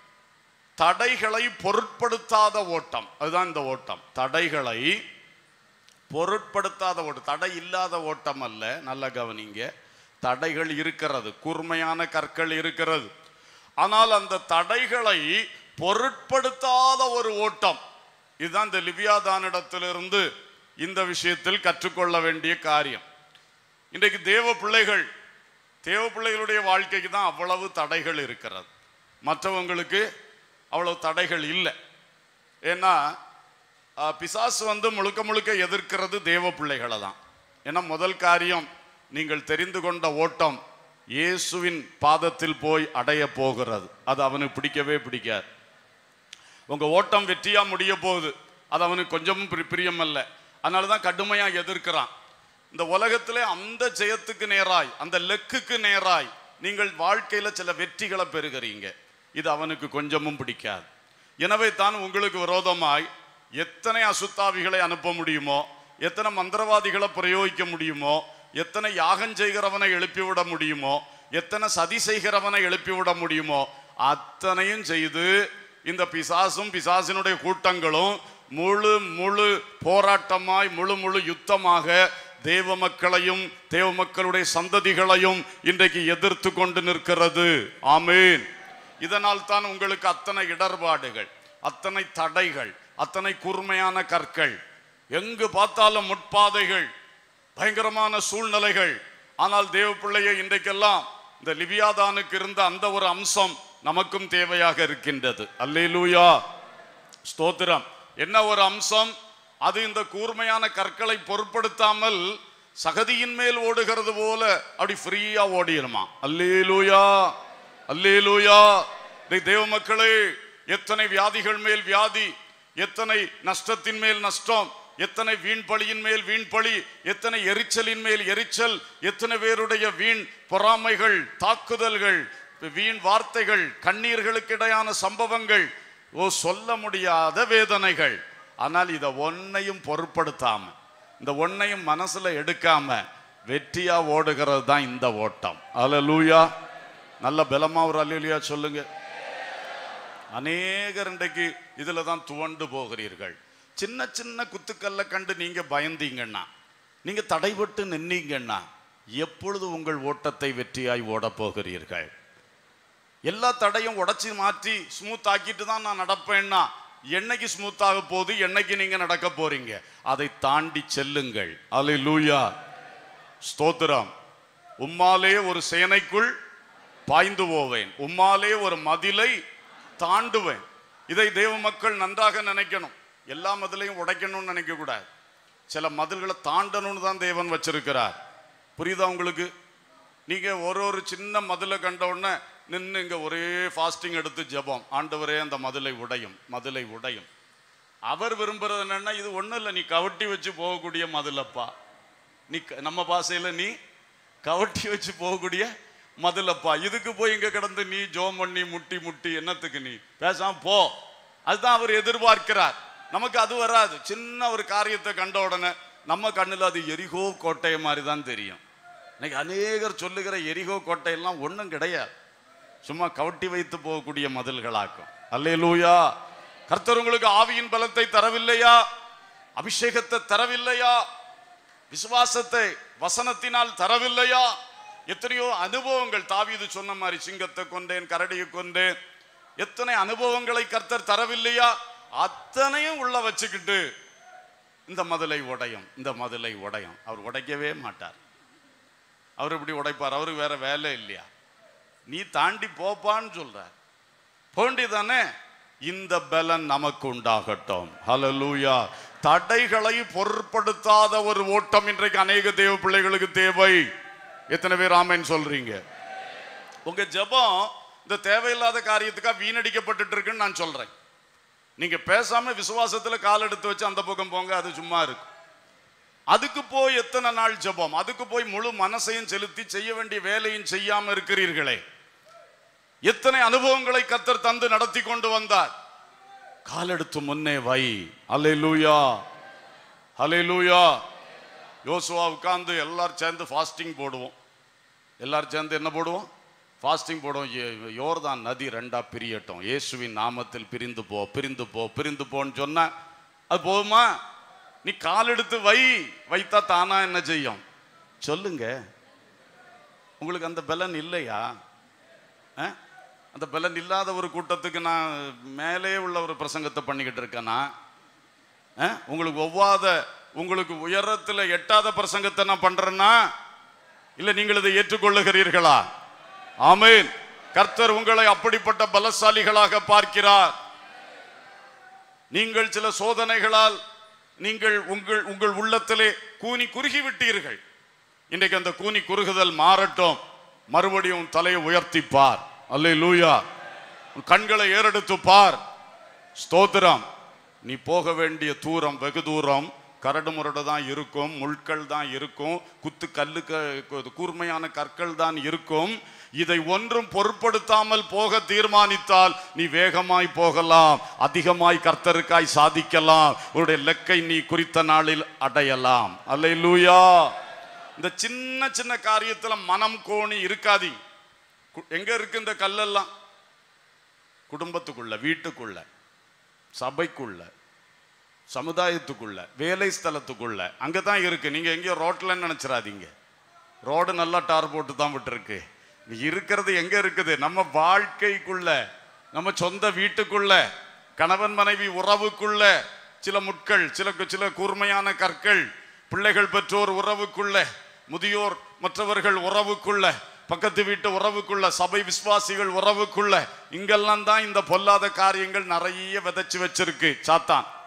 [SPEAKER 1] தடைகளை பொருட்படுத்தாத ஓட்டம் அதுதான் இந்த ஓட்டம் தடைகளை பொருட்படுத்தாத ஓட்டம் தடை இல்லாத ஓட்டம் அல்ல நல்ல கவனிங்க தடைகள் இருக்கிறது கூர்மையான கற்கள் இருக்கிறது ஆனால் அந்த தடைகளை பொருட்படுத்தாத ஒரு ஓட்டம் இதுதான் இந்த லிபியாதானிடத்திலிருந்து இந்த விஷயத்தில் கற்றுக்கொள்ள வேண்டிய காரியம் இன்றைக்கு தேவ பிள்ளைகள் தேவ பிள்ளைகளுடைய வாழ்க்கைக்கு தான் அவ்வளவு தடைகள் இருக்கிறது மற்றவங்களுக்கு அவ்வளவு தடைகள் இல்லை ஏன்னா அஹ், பிசாசு வந்து முழுக்க முழுக்க எதிர்க்கிறது தேவ பிள்ளைகளை தான் ஏன்னா முதல் காரியம் நீங்கள் தெரிந்து கொண்ட ஓட்டம் இயேசுவின் பாதத்தில் போய் அடைய போகிறது அது அவனுக்கு பிடிக்கவே பிடிக்காது உங்க ஓட்டம் வெற்றியா முடிய போகுது அது அவனுக்கு கொஞ்சமும் பிரி- பிரியம் அல்ல அதனால தான் கடுமையா எதிர்க்கிறான் இந்த உலகத்திலே அந்த ஜெயத்துக்கு நேராய் அந்த லெக்குக்கு நேராய் நீங்கள் வாழ்க்கையில சில வெற்றிகளை பெறுகிறீங்க இது அவனுக்கு கொஞ்சமும் பிடிக்காது எனவே தான் உங்களுக்கு விரோதமாய் எத்தனை அசுத்தாவிகளை அனுப்ப முடியுமோ எத்தனை மந்திரவாதிகளை பிரயோகிக்க முடியுமோ எத்தனை யாகம் செய்கிறவனை எழுப்பிவிட முடியுமோ எத்தனை சதி செய்கிறவனை எழுப்பிவிட முடியுமோ அத்தனையும் செய்து இந்த பிசாசும் பிசாசினுடைய கூட்டங்களும் முழு முழு போராட்டமாய் முழு முழு யுத்தமாக தேவ மக்களையும் தேவ மக்களுடைய சந்ததிகளையும் இன்றைக்கு எதிர்த்து கொண்டு நிற்கிறது ஆமேன் இதனால் தான் உங்களுக்கு அத்தனை இடர்பாடுகள் அத்தனை தடைகள் அத்தனை கூர்மையான கற்கள் எங்கு பார்த்தாலும் முட்பாதைகள் பயங்கரமான சூழ்நிலைகள் ஆனால் தேவ பிள்ளையை இன்றைக்கெல்லாம் இந்த லிபியாதானுக்கு இருந்த அந்த ஒரு அம்சம் நமக்கும் தேவையாக இருக்கின்றது அல்லேலூயா ஸ்தோத்திரம் என்ன ஒரு அம்சம் அது இந்த கூர்மையான கற்களை பொருட்படுத்தாமல் சகதியின் மேல் ஓடுகிறது போல அப்படி ஃப்ரீயா ஓடிடுமா அல்லேலூயா அல்லேலூயா டேய் தேவ மக்களே எத்தனை வியாதிகள் மேல் வியாதி எத்தனை நஷ்டத்தின் மேல் நஷ்டம் எத்தனை வீண் பழியின் மேல் வீண் பழி எத்தனை எரிச்சலின் மேல் எரிச்சல் எத்தனை பேருடைய வீண் பொறாமைகள் தாக்குதல்கள் வீண் வார்த்தைகள் கண்ணீர்களுக்கு இடையான சம்பவங்கள் ஓ சொல்ல முடியாத வேதனைகள் ஆனால் இத ஒன்னையும் பொருட்படுத்தாம இந்த ஒன்னையும் மனசுல எடுக்காம வெற்றியா ஓடுகிறது தான் இந்த ஓட்டம் அல்லேலூயா நல்ல பலமா ஒரு அல்லேலூயா சொல்லுங்க அநேகர் இன்றைக்கு இதுல தான் துவண்டு போகிறீர்கள் சின்ன சின்ன குத்துக்கல்ல கண்டு நீங்க பயந்தீங்கன்னா நீங்க தடைபட்டு நின்னீங்கன்னா எப்பொழுது உங்கள் ஓட்டத்தை வெற்றியாய் ஓடப் போகிறீர்கள் எல்லா தடையும் உடைச்சி மாற்றி ஸ்மூத் ஆக்கிட்டு தான் நான் நடப்பேன்னா என்னைக்கு ஸ்மூத் ஆக போகுது என்னைக்கு நீங்க நடக்க போறீங்க அதை தாண்டி செல்லுங்கள் அலை லூயா ஸ்தோத்திரம் உம்மாலே ஒரு சேனைக்குள் பாய்ந்து போவேன் உம்மாலே ஒரு மதிலை தாண்டுவேன் இதை தேவ மக்கள் நன்றாக நினைக்கணும் எல்லா மதிலையும் உடைக்கணும்னு நினைக்க கூடாது சில மதில்களை தாண்டணும்னு தான் தேவன் வச்சிருக்கிறார் புரியுதா உங்களுக்கு நீங்க ஒரு ஒரு சின்ன மதிலை கண்ட உடனே நின்று இங்க ஒரே ஃபாஸ்டிங் எடுத்து ஜெபம் ஆண்டவரே அந்த மதிலை உடையும் மதிலை உடையும் அவர் விரும்புறது என்னன்னா இது ஒண்ணும் இல்லை நீ கவட்டி வச்சு போகக்கூடிய மதிலப்பா நீ க- நம்ம பாசையில நீ கவட்டி வச்சு போகக்கூடிய மதிலப்பா இதுக்கு போய் இங்க கிடந்து நீ ஜோம் பண்ணி முட்டி முட்டி என்னத்துக்கு நீ பேசாம போ அதுதான் அவர் எதிர்பார்க்கிறார் நமக்கு அது வராது சின்ன ஒரு காரியத்தை கண்ட உடனே நம்ம கண்ணுல அது எரிகோ கோட்டை மாதிரி தான் தெரியும் இன்னைக்கு அநேகர் சொல்லுகிற எரிகோ கோட்டையெல்லாம் ஒண்ணும் கிடையாது சும்மா கவட்டி வைத்து போகக்கூடிய மதில்களாக்கும் அல்லேலூயா கர்த்தர் உங்களுக்கு ஆவியின் பலத்தை தரவில்லையா அபிஷேகத்தை தரவில்லையா விசுவாசத்தை வசனத்தினால் தரவில்லையா எத்தனையோ அனுபவங்கள் தாவீது சொன்ன மாதிரி சிங்கத்தை கொண்டேன் கரடியை கொண்டேன் எத்தனை அனுபவங்களை கர்த்தர் தரவில்லையா அத்தனையும் உள்ள வச்சுக்கிட்டு இந்த மதிலை உடையும் இந்த மதிலை உடையும் அவர் உடைக்கவே மாட்டார் அவர் இப்படி உடைப்பார் அவருக்கு வேற வேலை இல்லையா நீ தாண்டி போப்பான்னு சொல்றார் போண்டி தானே இந்த பலன் நமக்கு உண்டாகட்டும் ஹalleluya தடைகளை பொருட்படுத்தாத ஒரு ஓட்டம் இன்றைக்கு அநேக தேவ பிள்ளைகளுக்கு தேவை எத்தனை பேர் ஆமென் சொல்றீங்க உங்க ஜெபம் இந்த தேவையில்லாத காரியத்துக்காக வீணடிக்கப்பட்டுட்டு இருக்குன்னு நான் சொல்றேன் நீங்க பேசாம விசுவாசத்துல கால் எடுத்து வச்சு அந்த பக்கம் போங்க அது சும்மா இருக்கும் அதுக்கு போய் எத்தனை நாள் ஜெபம் அதுக்கு போய் முழு மனசையும் செலுத்தி செய்ய வேண்டிய வேலையும் செய்யாம இருக்கிறீர்களே எத்தனை அனுபவங்களை கத்தர் தந்து நடத்தி கொண்டு வந்தார் காலெடுத்து முன்னே வை அலையலூயா அலையலூயா யோசுவா உட்கார்ந்து எல்லாரும் சேர்ந்து ஃபாஸ்டிங் போடுவோம் எல்லாரும் சேர்ந்து என்ன போடுவோம் ஃபாஸ்டிங் போடுவோம் யோ- யோர்தான் நதி ரெண்டா பிரியட்டும் இயேசுவின் நாமத்தில் பிரிந்து போ பிரிந்து போ பிரிந்து போன்னு சொன்ன அது போதுமா நீ கால் எடுத்து வை வைத்தா தானா என்ன செய்யும் சொல்லுங்க உங்களுக்கு அந்த பலன் இல்லையா ஆ? அந்த பலன் இல்லாத ஒரு கூட்டத்துக்கு நான் மேலே உள்ள ஒரு பிரசங்கத்தை பண்ணிக்கிட்டு இருக்கேனா ஆ? உங்களுக்கு ஒவ்வாத உங்களுக்கு உயரத்துல எட்டாத பிரசங்கத்தை நான் பண்றேன்னா இல்ல நீங்கள் இதை ஏற்றுக்கொள்ளுகிறீர்களா ஆமென் கர்த்தர் உங்களை அப்படிப்பட்ட பலசாலிகளாக பார்க்கிறார் நீங்கள் சில சோதனைகளால் நீங்கள் உங்கள் உங்கள் உள்ளத்திலே கூனி குறுகி விட்டீர்கள் இன்றைக்கு அந்த கூனி குறுகுதல் மாறட்டும் மறுபடியும் உன் தலையை உயர்த்தி பார் அல்லே லூயா உன் கண்களை ஏறெடுத்து பார் ஸ்தோத்திரம் நீ போக வேண்டிய தூரம் வெகு தூரம் கரடு முரடு தான் இருக்கும் முள்கள் தான் இருக்கும் குத்து கல்லு க- கூர்மையான கற்கள் தான் இருக்கும் இதை ஒன்றும் பொருட்படுத்தாமல் போக தீர்மானித்தால் நீ வேகமாய் போகலாம் அதிகமாய் கர்த்தருக்காய் சாதிக்கலாம் உன்னுடைய லெக்கை நீ குறித்த நாளில் அடையலாம் அல்லேலூயா இந்த சின்ன சின்ன காரியத்துல மனம் கோணி இருக்காதீங்க கு- எங்க இருக்கு இந்த கல்லெல்லாம் குடும்பத்துக்குள்ள வீட்டுக்குள்ள சபைக்குள்ள சமுதாயத்துக்குள்ள வேலை ஸ்தலத்துக்குள்ள அங்கதான் இருக்கு நீங்க எங்கேயோ ரோட்ல நினைச்சிடாதீங்க ரோடு நல்லா டார் போட்டு தான் விட்டுருக்கு இருக்கிறது எங்க இருக்குது நம்ம வாழ்க்கைக்குள்ள நம்ம சொந்த வீட்டுக்குள்ள கணவன் மனைவி உறவுக்குள்ள சில முட்கள் சில சில கூர்மையான கற்கள் பிள்ளைகள் பெற்றோர் உறவுக்குள்ள முதியோர் மற்றவர்கள் உறவுக்குள்ள பக்கத்து வீட்டு உறவுக்குள்ள சபை விசுவாசிகள் உறவுக்குள்ள இங்கெல்லாம் தான் இந்த பொல்லாத காரியங்கள் நிறைய விதைச்சு வச்சிருக்கு சாத்தான்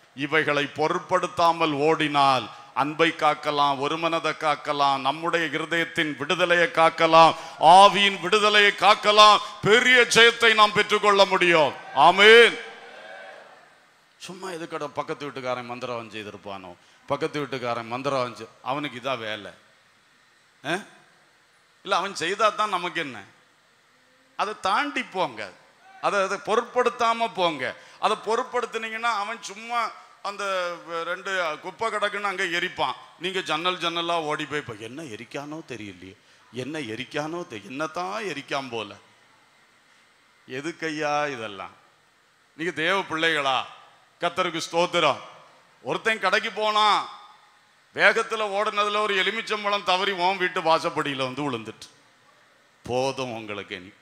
[SPEAKER 1] இவைகளை பொருட்படுத்தாமல் ஓடினால் அன்பை காக்கலாம் ஒருமனதை காக்கலாம் நம்முடைய இருதயத்தின் விடுதலையை காக்கலாம் ஆவியின் விடுதலையை காக்கலாம் பெரிய ஜெயத்தை நாம் பெற்றுக்கொள்ள முடியும் ஆமென் சும்மா எதுக்கட பக்கத்து வீட்டுக்காரன் மந்திரம் செய்திருப்பானோ பக்கத்து வீட்டுக்காரன் மந்திரம் செய்- அவனுக்கு இதான் வேலை ஆ? இல்ல அவன் செய்தா தான் நமக்கு என்ன அதை தாண்டி போங்க அதை அதை பொருட்படுத்தாம போங்க அதை பொருட்படுத்துனீங்கன்னா அவன் சும்மா அந்த ரெண்டு குப்பை கிடக்குன்னு அங்கே எரிப்பான் நீங்க ஜன்னல் ஜன்னலா ஓடி போய் இப்போ என்ன எரிக்கானோ தெரியலையே என்ன எரிக்கானோ தெ என்னத்தான் எரிக்காம போல எதுக்கையா இதெல்லாம் நீங்க தேவ பிள்ளைகளா கத்தருக்கு ஸ்தோத்திரம் ஒருத்தன் கடைக்கு போனான் வேகத்துல ஓடுனதுல ஒரு எலுமிச்சம்பழம் தவறி உன் வீட்டு வாசப்படியில வந்து விழுந்துட்டு போதும் உங்களுக்கு இனி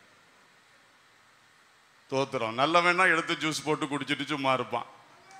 [SPEAKER 1] தோத்துறோம் நல்லவனா எடுத்து ஜூஸ் போட்டு குடிச்சிட்டு சும்மா இருப்பான்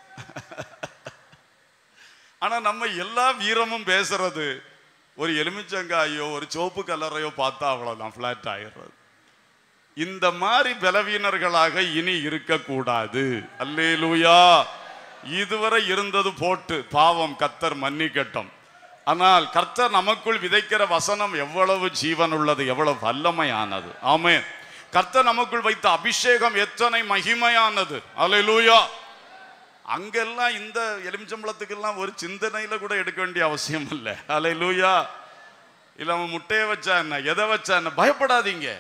[SPEAKER 1] ஆனா நம்ம எல்லா வீரமும் பேசுறது ஒரு எலுமிச்சங்காயோ ஒரு சோப்பு கலரையோ பார்த்தா அவ்வளவுதான் ஃபிளாட் ஆயிடுறது இந்த மாதிரி பலவீனர்களாக இனி இருக்கக்கூடாது அல்லேலூயா இதுவரை இருந்தது போட்டு பாவம் கத்தர் மன்னிக்கட்டும் ஆனால் கர்த்தர் நமக்குள் விதைக்கிற வசனம் எவ்வளவு ஜீவன் உள்ளது எவ்வளவு வல்லமையானது ஆமே கர்த்தர் நமக்குள் வைத்த அபிஷேகம் எத்தனை மகிமையானது அல்லேலூயா அங்கெல்லாம் இந்த எலுமிச்சம்பளத்துக்கெல்லாம் ஒரு சிந்தனையில கூட எடுக்க வேண்டிய அவசியம் இல்லை அல்லேலூயா இல்ல அவன் முட்டையை வச்சா என்ன எதை வச்சா என்ன பயப்படாதீங்க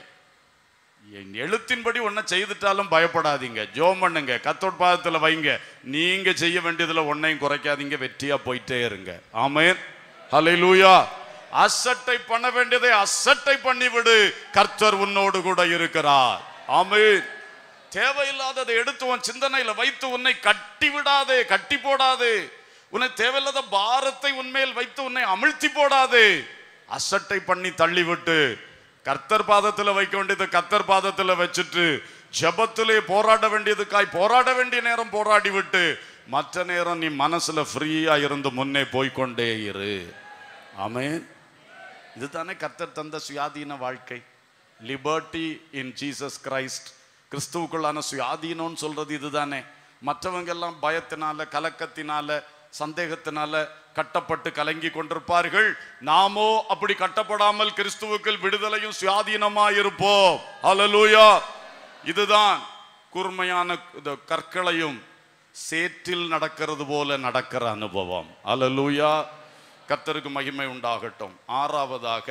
[SPEAKER 1] என் எழுத்தின்படி ஒன்ன செய்துட்டாலும் பயப்படாதீங்க ஜோம் பண்ணுங்க கத்தோட் பாதத்துல வைங்க நீங்க செய்ய வேண்டியதுல ஒன்னையும் குறைக்காதீங்க வெற்றியா போயிட்டே இருங்க ஆமென் ஹalleluya அசட்டை பண்ண வேண்டியதை அசட்டை பண்ணிவிடு கர்த்தர் உன்னோடு கூட இருக்கிறார் ஆமென் தேவையில்லாததை எடுத்து உன் சிந்தனையில வைத்து உன்னை கட்டி விடாதே கட்டி போடாதே உன்னை தேவையில்லாத பாரத்தை உன்மேல் வைத்து உன்னை அமிழ்த்தி போடாதே அசட்டை பண்ணி தள்ளிவிட்டு கர்த்தர் பாதத்துல வைக்க வேண்டியது கர்த்தர் பாதத்துல வச்சுட்டு ஜெபத்திலே போராட வேண்டியதுக்காய் போராட வேண்டிய நேரம் போராடி விட்டு மற்ற நேரம் நீ மனசுல ஃப்ரீயா இருந்து முன்னே போய்க்கொண்டே இரு ஆமென் இதுதானே கர்த்தர் தந்த சுயாதீன வாழ்க்கை லிபர்ட்டி இன் ஜீசஸ் கிரைஸ்ட் கிறிஸ்துவுக்குள்ளான சுயாதீனம்னு சொல்றது இதுதானே மற்றவங்க எல்லாம் பயத்தினால கலக்கத்தினால சந்தேகத்தினால கட்டப்பட்டு கலங்கி கொண்டிருப்பார்கள் நாமோ அப்படி கட்டப்படாமல் கிறிஸ்துவுக்குள் விடுதலையும் சுயாதீனமாய் இருப்போம் ஹalleluya இதுதான் கூர்மையான இந்த கற்களையும் சேற்றில் நடக்கிறது போல நடக்கிற அனுபவம் ஹalleluya கர்த்தருக்கு மகிமை உண்டாகட்டும் ஆறாவதாக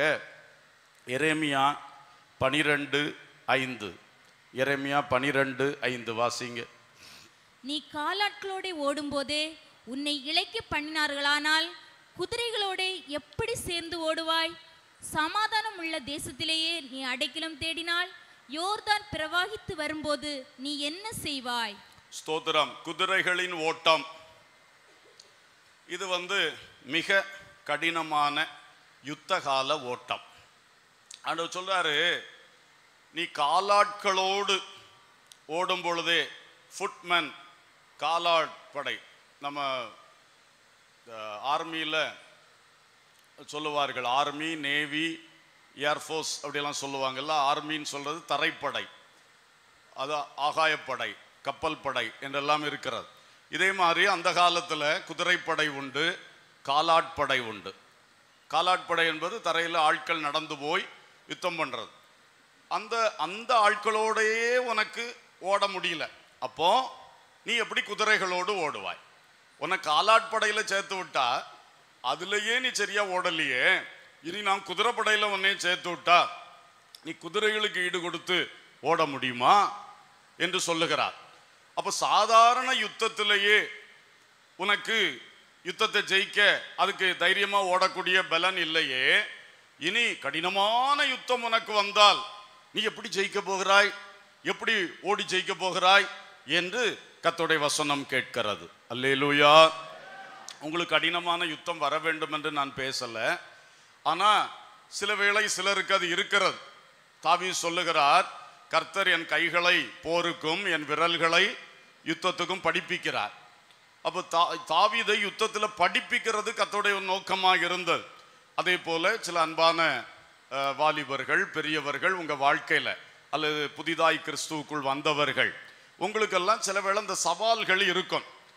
[SPEAKER 1] எரேமியா பனிரெண்டு ஐந்து எரேமியா பனிரெண்டு ஐந்து வாசிங்க
[SPEAKER 2] நீ காலாட்களோட ஓடும்போதே உன்னை இளைக்க பண்ணினார்களானால் குதிரைகளோட எப்படி சேர்ந்து ஓடுவாய் சமாதானம் உள்ள தேசத்திலேயே நீ அடைக்கலம் தேடினால் யோர்தான் பிரவாகித்து வரும்போது நீ என்ன செய்வாய்
[SPEAKER 1] ஸ்தோத்திரம் குதிரைகளின் ஓட்டம் இது வந்து மிக கடினமான யுத்தகால ஓட்டம் ஆண்டவர் சொல்றாரு நீ காலாட்களோடு ஓடும் பொழுதே ஃபுட்மேன் காலாட் படை நம்ம ஆர்மியில் சொல்லுவார்கள் ஆர்மி நேவி ஏர்ஃபோர்ஸ் அப்படியெல்லாம் சொல்லுவாங்கல்ல ஆர்மின்னு சொல்றது தரைப்படை அது ஆகாயப்படை கப்பல் படை என்றெல்லாம் இருக்கிறது இதே மாதிரி அந்த காலத்துல குதிரைப்படை உண்டு காலாட்படை உண்டு காலாட்படை என்பது தரையில் ஆட்கள் நடந்து போய் யுத்தம் பண்றது அந்த அந்த ஆட்களோடையே உனக்கு ஓட முடியல அப்போ நீ எப்படி குதிரைகளோடு ஓடுவாய் உன்னை காலாட்படையில சேர்த்து விட்டா அதுலயே நீ சரியா ஓடலையே இனி நான் குதிரைப்படையில உன்னையும் சேர்த்து விட்டா நீ குதிரைகளுக்கு ஈடு கொடுத்து ஓட முடியுமா என்று சொல்லுகிறார் அப்ப சாதாரண யுத்தத்திலேயே உனக்கு யுத்தத்தை ஜெயிக்க அதுக்கு தைரியமா ஓடக்கூடிய பலன் இல்லையே இனி கடினமான யுத்தம் உனக்கு வந்தால் நீ எப்படி ஜெயிக்க போகிறாய் எப்படி ஓடி ஜெயிக்க போகிறாய் என்று கத்தோடைய வசனம் கேட்கிறது அல்லேலூயா உங்களுக்கு கடினமான யுத்தம் வர வேண்டும் என்று நான் பேசல ஆனா சில வேளை சிலருக்கு அது இருக்கிறது தாவி சொல்லுகிறார் கர்த்தர் என் கைகளை போருக்கும் என் விரல்களை யுத்தத்துக்கும் படிப்பிக்கிறார் அப்போ தா தாவீதை யுத்தத்தில் படிப்பிக்கிறது கர்த்தருடைய ஒரு நோக்கமாக இருந்தது அதே போல சில அன்பான அஹ், வாலிபர்கள் பெரியவர்கள் உங்க வாழ்க்கையில அல்லது புதிதாய் கிறிஸ்துவுக்குள் வந்தவர்கள் உங்களுக்கெல்லாம் சில வேளை இந்த சவால்கள் இருக்கும்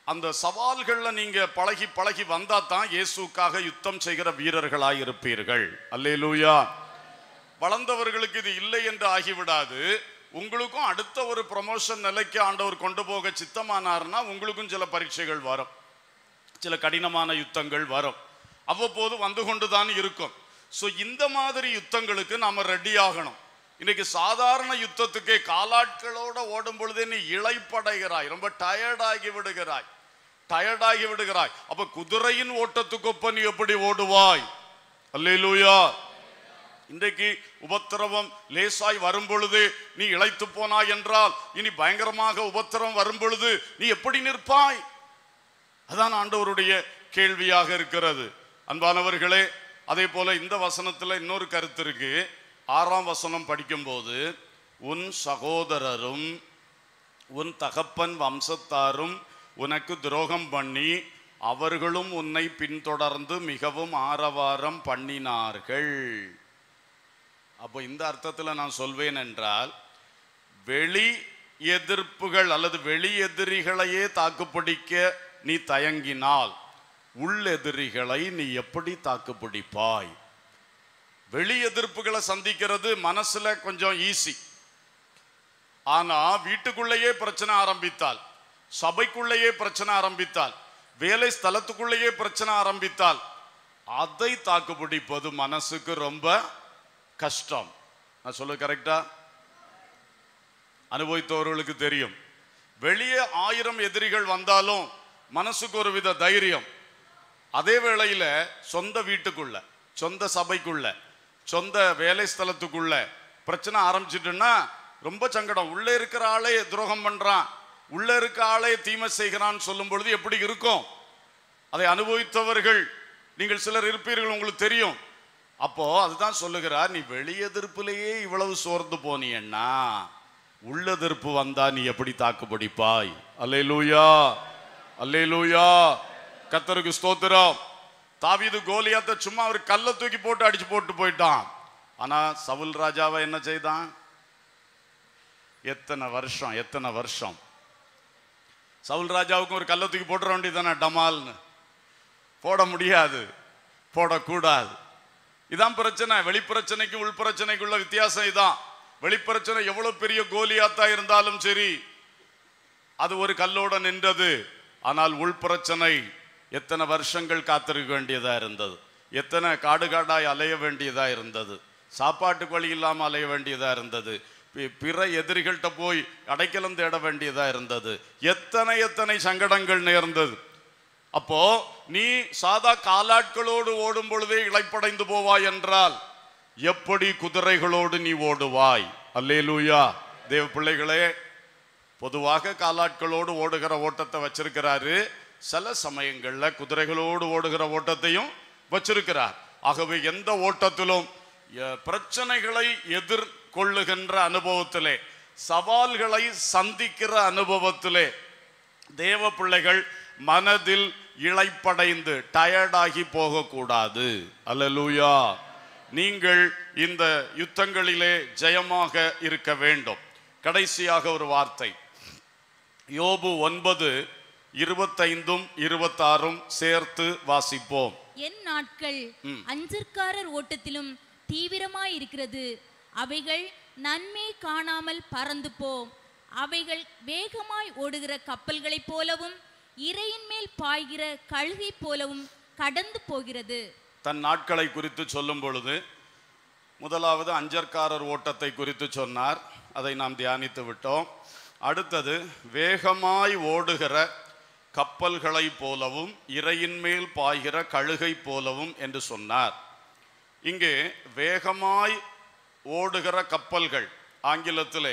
[SPEAKER 1] அந்த சவால்கள்ல நீங்க பழகி பழகி வந்தா தான் இயேசுக்காக யுத்தம் செய்கிற வீரர்களாய் இருப்பீர்கள் அல்லேலூயா வளர்ந்தவர்களுக்கு இது இல்லை என்று ஆகிவிடாது உங்களுக்கும் அடுத்த ஒரு ப்ரமோஷன் நிலைக்கு ஆண்டவர் கொண்டு போக சித்தமானார்னா உங்களுக்கும் சில பரீட்சைகள் வரும் சில கடினமான யுத்தங்கள் வரும் அவ்வப்போது வந்து கொண்டுதான் இருக்கும் ஸோ இந்த மாதிரி யுத்தங்களுக்கு நாம ரெடி ஆகணும் இன்னைக்கு சாதாரண யுத்தத்துக்கே காலாட்களோட ஓடும் பொழுதே நீ இளைப்படைகிறாய் ரொம்ப டயர்டாகி விடுகிறாய் டயர்டாகி விடுகிறாய் அப்ப குதிரையின் ஓட்டத்துக்கொப்ப நீ எப்படி ஓடுவாய் அல்லேலூயா இன்றைக்கு உபத்திரவம் லேசாய் வரும் பொழுது நீ இளைத்து போனாய் என்றால் இனி பயங்கரமாக உபத்திரவம் வரும் பொழுது நீ எப்படி நிற்பாய் அதான் ஆண்டவருடைய கேள்வியாக இருக்கிறது அன்பானவர்களே அதே போல இந்த வசனத்துல இன்னொரு கருத்து இருக்கு ஆறாம் வசனம் படிக்கும்போது உன் சகோதரரும் உன் தகப்பன் வம்சத்தாரும் உனக்கு துரோகம் பண்ணி அவர்களும் உன்னை பின்தொடர்ந்து மிகவும் ஆரவாரம் பண்ணினார்கள் அப்போ இந்த அர்த்தத்துல நான் சொல்வேன் என்றால் வெளி எதிர்ப்புகள் அல்லது வெளி எதிரிகளையே தாக்குப்பிடிக்க நீ தயங்கினால் உள் எதிரிகளை நீ எப்படி தாக்குப்பிடிப்பாய் வெளி எதிர்ப்புகளை சந்திக்கிறது மனசுல கொஞ்சம் ஈஸி ஆனா வீட்டுக்குள்ளேயே பிரச்சனை ஆரம்பித்தால் சபைக்குள்ளேயே பிரச்சனை ஆரம்பித்தால் வேலை ஸ்தலத்துக்குள்ளேயே பிரச்சனை ஆரம்பித்தால் அதை தாக்குப்பிடிப்பது மனசுக்கு ரொம்ப கஷ்டம் நான் சொல்ல கரெக்டா அனுபவித்தவர்களுக்கு தெரியும் வெளியே ஆயிரம் எதிரிகள் வந்தாலும் மனசுக்கு ஒரு வித தைரியம் அதே வேளையில சொந்த வீட்டுக்குள்ள சொந்த சபைக்குள்ள சொந்த வேலை ஸ்தலத்துக்குள்ள பிரச்சனை ஆரம்பிச்சிட்டுன்னா ரொம்ப சங்கடம் உள்ள இருக்கிற ஆளே துரோகம் பண்றான் உள்ள இருக்க ஆளே தீமை செய்கிறான்னு சொல்லும் பொழுது எப்படி இருக்கும் அதை அனுபவித்தவர்கள் நீங்கள் சிலர் இருப்பீர்கள் உங்களுக்கு தெரியும் அப்போ அதுதான் சொல்லுகிறார் நீ வெளியெதிர்ப்பிலேயே இவ்வளவு சோர்ந்து போனியன்னா உள்ளெதிர்ப்பு வந்தா நீ எப்படி தாக்குப்பிடிப்பாய் அல்லேலூயா அல்லேலூயா கத்தருக்கு ஸ்தோத்திரம் தாவீது கோலியாத்த சும்மா அவர் கல்லை தூக்கி போட்டு அடிச்சு போட்டு போயிட்டான் ஆனா சவுல் ராஜாவை என்ன செய்தான் எத்தனை வருஷம் எத்தனை வருஷம் சவுல் ராஜாவுக்கும் ஒரு கல்லை தூக்கி போட்டுற வேண்டியதானே டமால்னு போட முடியாது போடக்கூடாது இதான் பிரச்சனை வெளிப்பிரச்சனைக்கு உள் பிரச்சனைக்குள்ள வித்தியாசம் இதான் வெளிப்பிரச்சனை எவ்வளவு பெரிய கோலியாத்தா இருந்தாலும் சரி அது ஒரு கல்லோட நின்றது ஆனால் உள் பிரச்சனை எத்தனை வருஷங்கள் காத்திருக்க வேண்டியதா இருந்தது எத்தனை காடு காடாய் அலைய வேண்டியதா இருந்தது சாப்பாட்டுக்கு வழி இல்லாம அலைய வேண்டியதா இருந்தது பி- பிற எதிரிகள்கிட்ட போய் அடைக்கலம் தேட வேண்டியதா இருந்தது எத்தனை எத்தனை சங்கடங்கள் நேர்ந்தது அப்போ நீ சாதா காலாட்களோடு ஓடும் பொழுதே இளைப்படைந்து போவாய் என்றால் எப்படி குதிரைகளோடு நீ ஓடுவாய் அல்லேலூயா தேவ பிள்ளைகளே பொதுவாக காலாட்களோடு ஓடுகிற ஓட்டத்தை வச்சிருக்கிறாரு சில சமயங்கள்ல குதிரைகளோடு ஓடுகிற ஓட்டத்தையும் வச்சிருக்கிறார் ஆகவே எந்த ஓட்டத்திலும் எ- பிரச்சனைகளை எதிர்கொள்ளுகின்ற அனுபவத்திலே சவால்களை சந்திக்கிற அனுபவத்திலே தேவ பிள்ளைகள் மனதில் இளைப்படைந்து டயர்டாகி போகக்கூடாது அல்லேலூயா நீங்கள் இந்த யுத்தங்களிலே ஜெயமாக இருக்க வேண்டும் கடைசியாக ஒரு வார்த்தை யோபு ஒன்பது இருபத்தைந்தும் இருபத்தாறும் சேர்த்து வாசிப்போம்
[SPEAKER 2] என் நாட்கள் அஞ்சற்காரர் ஓட்டத்திலும் தீவிரமாய் இருக்கிறது அவைகள் நன்மை காணாமல் பறந்து போம் அவைகள் வேகமாய் ஓடுகிற கப்பல்களைப் போலவும் இரையின் மேல் பாய்கிற கழுகை போலவும் கடந்து போகிறது
[SPEAKER 1] தன் நாட்களை குறித்து சொல்லும் பொழுது முதலாவது அஞ்சற்காரர் ஓட்டத்தை குறித்து சொன்னார் அதை நாம் தியானித்து விட்டோம் அடுத்தது வேகமாய் ஓடுகிற கப்பல்களைப் போலவும் இரையின் மேல் பாய்கிற கழுகை போலவும் என்று சொன்னார் இங்கே வேகமாய் ஓடுகிற கப்பல்கள் ஆங்கிலத்திலே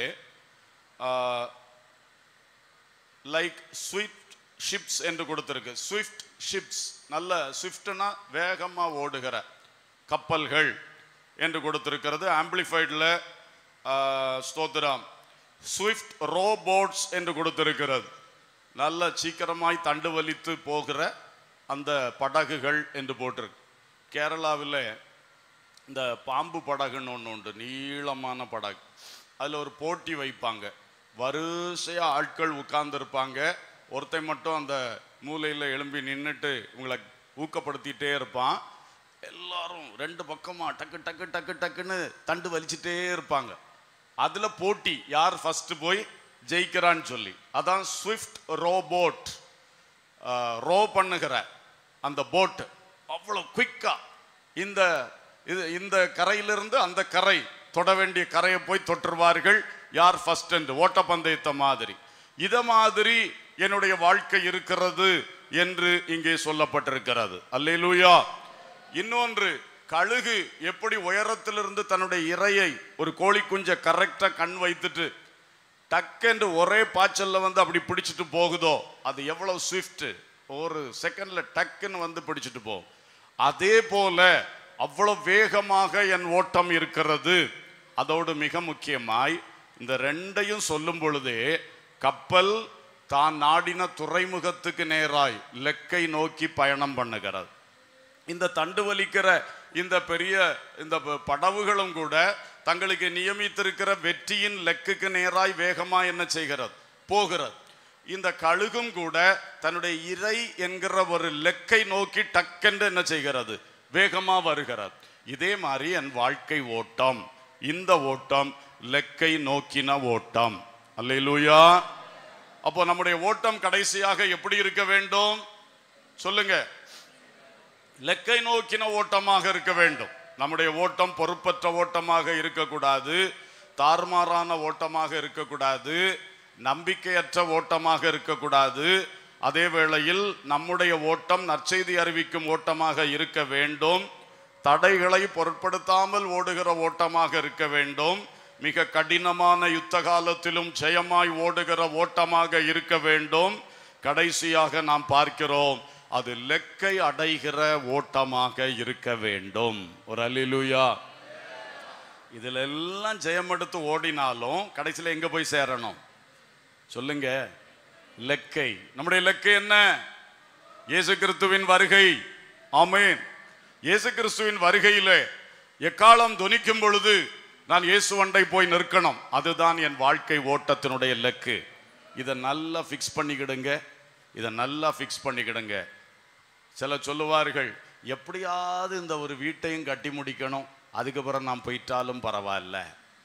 [SPEAKER 1] லைக் ஸ்விஃப்ட் ஷிப்ஸ் என்று கொடுத்திருக்கு ஸ்விஃப்ட் ஷிப்ஸ் நல்ல ஸ்விஃப்ட்னா வேகமா ஓடுகிற கப்பல்கள் என்று கொடுத்திருக்கிறது ஆம்பிளிஃபைடில் ஸ்தோத்திரம் ஸ்விஃப்ட் ரோபோட்ஸ் என்று கொடுத்திருக்கிறது நல்ல சீக்கிரமாய் தண்டு வலித்து போகிற அந்த படகுகள் என்று போட்டிருக்கு கேரளாவில் இந்த பாம்பு படகுன்னு ஒன்று உண்டு நீளமான படகு அதில் ஒரு போட்டி வைப்பாங்க வரிசையாக ஆட்கள் உட்கார்ந்துருப்பாங்க ஒருத்தன் மட்டும் அந்த மூலையில் எழும்பி நின்றுட்டு உங்களை ஊக்கப்படுத்திட்டே இருப்பான் எல்லாரும் ரெண்டு பக்கமா டக்கு டக்கு டக்கு டக்குன்னு தண்டு வலிச்சிட்டே இருப்பாங்க அதுல போட்டி யார் ஃபர்ஸ்ட் போய் ஜெயிக்கிறான்னு சொல்லி அதான் ஸ்விஃப்ட் ரோபோட் ரோ பண்ணுகிற அந்த போட் அவ்வளோ குயிக்கா இந்த இது இந்த கரையிலிருந்து அந்த கரை தொட வேண்டிய கரையை போய் தொற்றுவார்கள் யார் ஃபர்ஸ்ட் என்று ஓட்டப்பந்தயத்தை மாதிரி இத மாதிரி என்னுடைய வாழ்க்கை இருக்கிறது என்று இங்கே சொல்லப்பட்டிருக்கிறது அல்லேலூயா இன்னொன்று கழுகு எப்படி உயரத்திலிருந்து தன்னுடைய இரையை ஒரு கோழி குஞ்ச கரெக்டா கண் வைத்துட்டு டக்கென்று ஒரே பாய்ச்சல்ல வந்து அப்படி பிடிச்சிட்டு போகுதோ அது எவ்வளவு ஸ்விஃப்ட் ஒரு செகண்ட்ல டக்குன்னு வந்து பிடிச்சிட்டு போகும் அதே போல அவ்வளவு வேகமாக என் ஓட்டம் இருக்கிறது அதோடு மிக முக்கியமாய் இந்த ரெண்டையும் சொல்லும் பொழுதே கப்பல் தான் நாடின துறைமுகத்துக்கு நேராய் லெக்கை நோக்கி பயணம் பண்ணுகிறது இந்த தண்டு வலிக்கிற இந்த பெரிய இந்த ப- படவுகளும் கூட தங்களுக்கு நியமித்திருக்கிற வெற்றியின் லெக்குக்கு நேராய் வேகமா என்ன செய்கிறது போகிறது இந்த கழுகும் கூட தன்னுடைய இறை என்கிற ஒரு லெக்கை நோக்கி டக்கென்று என்ன செய்கிறது வேகமா வருகிறது இதே மாதிரி என் வாழ்க்கை ஓட்டம் இந்த ஓட்டம் லெக்கை நோக்கின ஓட்டம் அல்லேலூயா அப்போ நம்முடைய ஓட்டம் கடைசியாக எப்படி இருக்க வேண்டும் சொல்லுங்க லெக்கை நோக்கின ஓட்டமாக இருக்க வேண்டும் நம்முடைய ஓட்டம் பொறுப்பற்ற ஓட்டமாக இருக்கக்கூடாது தாறுமாறான ஓட்டமாக இருக்கக்கூடாது நம்பிக்கையற்ற ஓட்டமாக இருக்கக்கூடாது அதே வேளையில் நம்முடைய ஓட்டம் நற்செய்தி அறிவிக்கும் ஓட்டமாக இருக்க வேண்டும் தடைகளை பொருட்படுத்தாமல் ஓடுகிற ஓட்டமாக இருக்க வேண்டும் மிக கடினமான யுத்த காலத்திலும் ஜெயமாய் ஓடுகிற ஓட்டமாக இருக்க வேண்டும் கடைசியாக நாம் பார்க்கிறோம் அது லெக்கை அடைகிற ஓட்டமாக இருக்க வேண்டும் ஒரு அல்லேலூயா இதுல எல்லாம் ஜெயம் எடுத்து ஓடினாலும் கடைசியில எங்க போய் சேரணும் சொல்லுங்க லெக்கை நம்முடைய லெக்கை என்ன இயேசு கிறிஸ்துவின் வருகை ஆமென் இயேசு கிறிஸ்துவின் வருகையிலே எக்காலம் துணிக்கும் பொழுது நான் இயேசுவண்டை போய் நிற்கணும் அதுதான் என் வாழ்க்கை ஓட்டத்தினுடைய லெக்கு இதை நல்லா ஃபிக்ஸ் பண்ணிக்கிடுங்க இதை நல்லா ஃபிக்ஸ் பண்ணிக்கிடுங்க சில சொல்லுவார்கள் எப்படியாவது இந்த ஒரு வீட்டையும் கட்டி முடிக்கணும் அதுக்கப்புறம் நான் போயிட்டாலும் பரவாயில்ல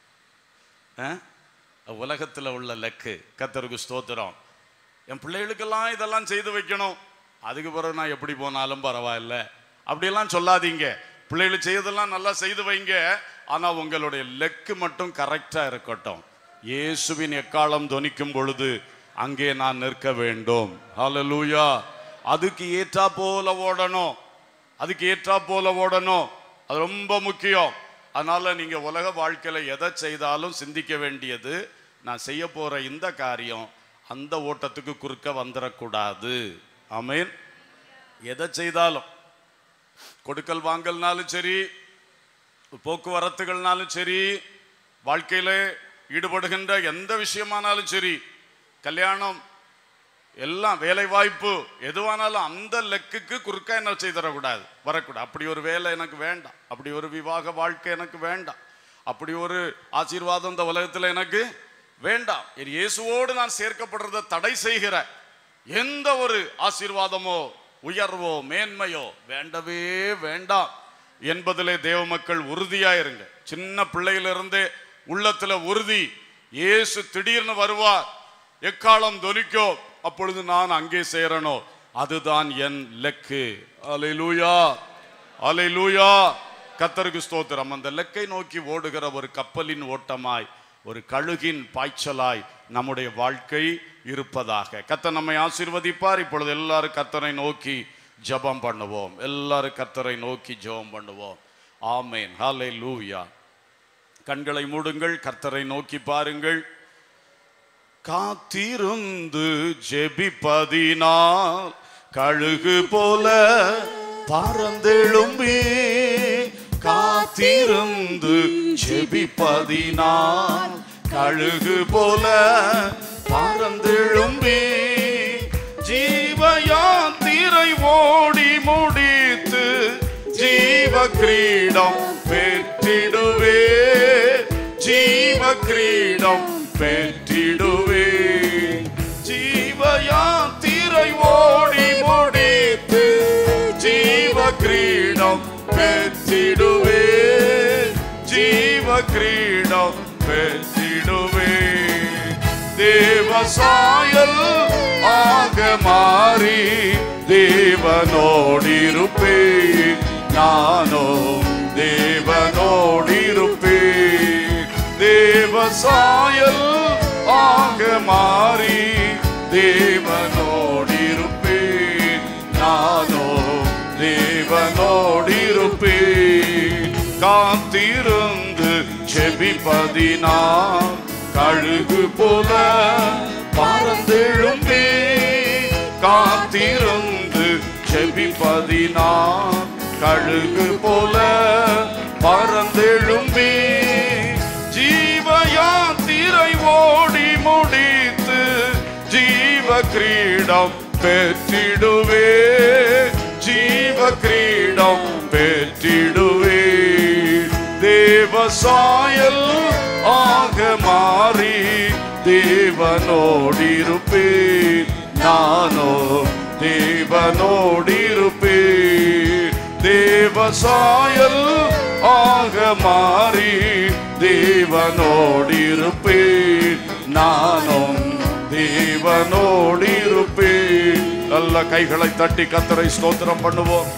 [SPEAKER 1] உலகத்தில் உள்ள லக்கு கத்தருக்கு ஸ்தோத்திரம் என் பிள்ளைகளுக்கெல்லாம் இதெல்லாம் செய்து வைக்கணும் அதுக்கு பிறகு நான் எப்படி போனாலும் பரவாயில்ல அப்படியெல்லாம் சொல்லாதீங்க பிள்ளைகள் செய்ததெல்லாம் நல்லா செய்து வைங்க ஆனா உங்களுடைய லெக்கு மட்டும் கரெக்டா இருக்கட்டும் இயேசுவின் எக்காலம் தொனிக்கும் பொழுது அங்கே நான் நிற்க வேண்டும் ஹalleluya அதுக்கு ஏற்றா போல ஓடணும் அதுக்கு ஏற்றா போல ஓடணும் அது ரொம்ப முக்கியம் அதனால நீங்க உலக வாழ்க்கையில எதை செய்தாலும் சிந்திக்க வேண்டியது நான் செய்ய போற இந்த காரியம் அந்த ஓட்டத்துக்கு குறுக்க வந்துடக்கூடாது ஆமென் எதை செய்தாலும் கொடுக்கல் வாங்கல்னாலும் சரி போக்குவரத்துகள்னாலும் சரி வாழ்க்கையில ஈடுபடுகின்ற எந்த விஷயமானாலும் சரி கல்யாணம் எல்லாம் வேலை வாய்ப்பு எதுவானாலும் அந்த லெக்குக்கு குறுக்க என்ன செய்திடக்கூடாது வரக்கூடாது அப்படி ஒரு வேலை எனக்கு வேண்டாம் அப்படி ஒரு விவாக வாழ்க்கை எனக்கு வேண்டாம் அப்படி ஒரு ஆசீர்வாதம் இந்த உலகத்தில் எனக்கு வேண்டாம் என் இயேசுவோடு நான் சேர்க்கப்படுறதை தடை செய்கிற எந்த ஒரு ஆசீர்வாதமோ உயர்வோ மேன்மையோ வேண்டவே வேண்டாம் என்பதிலே தேவ மக்கள் உறுதியா இருங்க சின்ன பிள்ளையிலிருந்தே உள்ளத்துல உறுதி இயேசு திடீர்னு வருவார் எக்காலம் தொனிக்கோ அப்பொழுது நான் அங்கே சேரணும் அதுதான் என் லெக்கு அலைலூயா அலைலூயா கத்தருக்கு ஸ்தோத்திரம் அந்த லெக்கை நோக்கி ஓடுகிற ஒரு கப்பலின் ஓட்டமாய் ஒரு கழுகின் பாய்ச்சலாய் நம்முடைய வாழ்க்கை இருப்பதாக கத்தர் நம்மை ஆசீர்வதிப்பார் இப்பொழுது எல்லாரும் கத்தரை நோக்கி ஜெபம் பண்ணுவோம் எல்லாரும் கத்தரை நோக்கி ஜெபம் பண்ணுவோம் ஆமேன் ஹாலே லூயா கண்களை மூடுங்கள் கர்த்தரை நோக்கி பாருங்கள் காத்திருந்து ஜெபிப்பதினால் கழுகு போல பறந்தெழும்பி காத்திருந்து ஜெபிப்பதினால் கழுகு போல பறந்தெழும்பி ஜீவயாத்திரை ஓடி முடித்து ஜீவ கிரீடம் பெற்றிடுவே ஜீவ கிரீடம் பெற்றிடுவே ஜீவயாத்திரை சாயல் ஆக மாறி தேவனோடிருப்பேன் நானோ தேவனோடிருப்பேன் தேவ சாயல் ஆக மாறி தேவனோடிருப்பேன் நானோ தேவனோடிருப்பேன் காத்திருந்து செபிப்பதினால் கழுகு போல பறந்தெழும்பே காத்திருந்து செபிப்பதினால் கழுகு போல பறந்தெழும்பே ஜீவயாத்திரை ஓடி முடித்து ஜீவ கிரீடம் பெற்றிடுவே ஜீவ கிரீடம் பெற்றிடுவே தேவ சாயல் ஆக மாறி தேவனோடிருப்பேன் நானோ தேவனோடிருப்பேன் தேவ சாயல் ஆக மாறி தேவனோடிருப்பேன் நானும் தேவனோடிருப்பேன் நல்ல கைகளை தட்டி கத்தரை ஸ்தோத்திரம் பண்ணுவோம்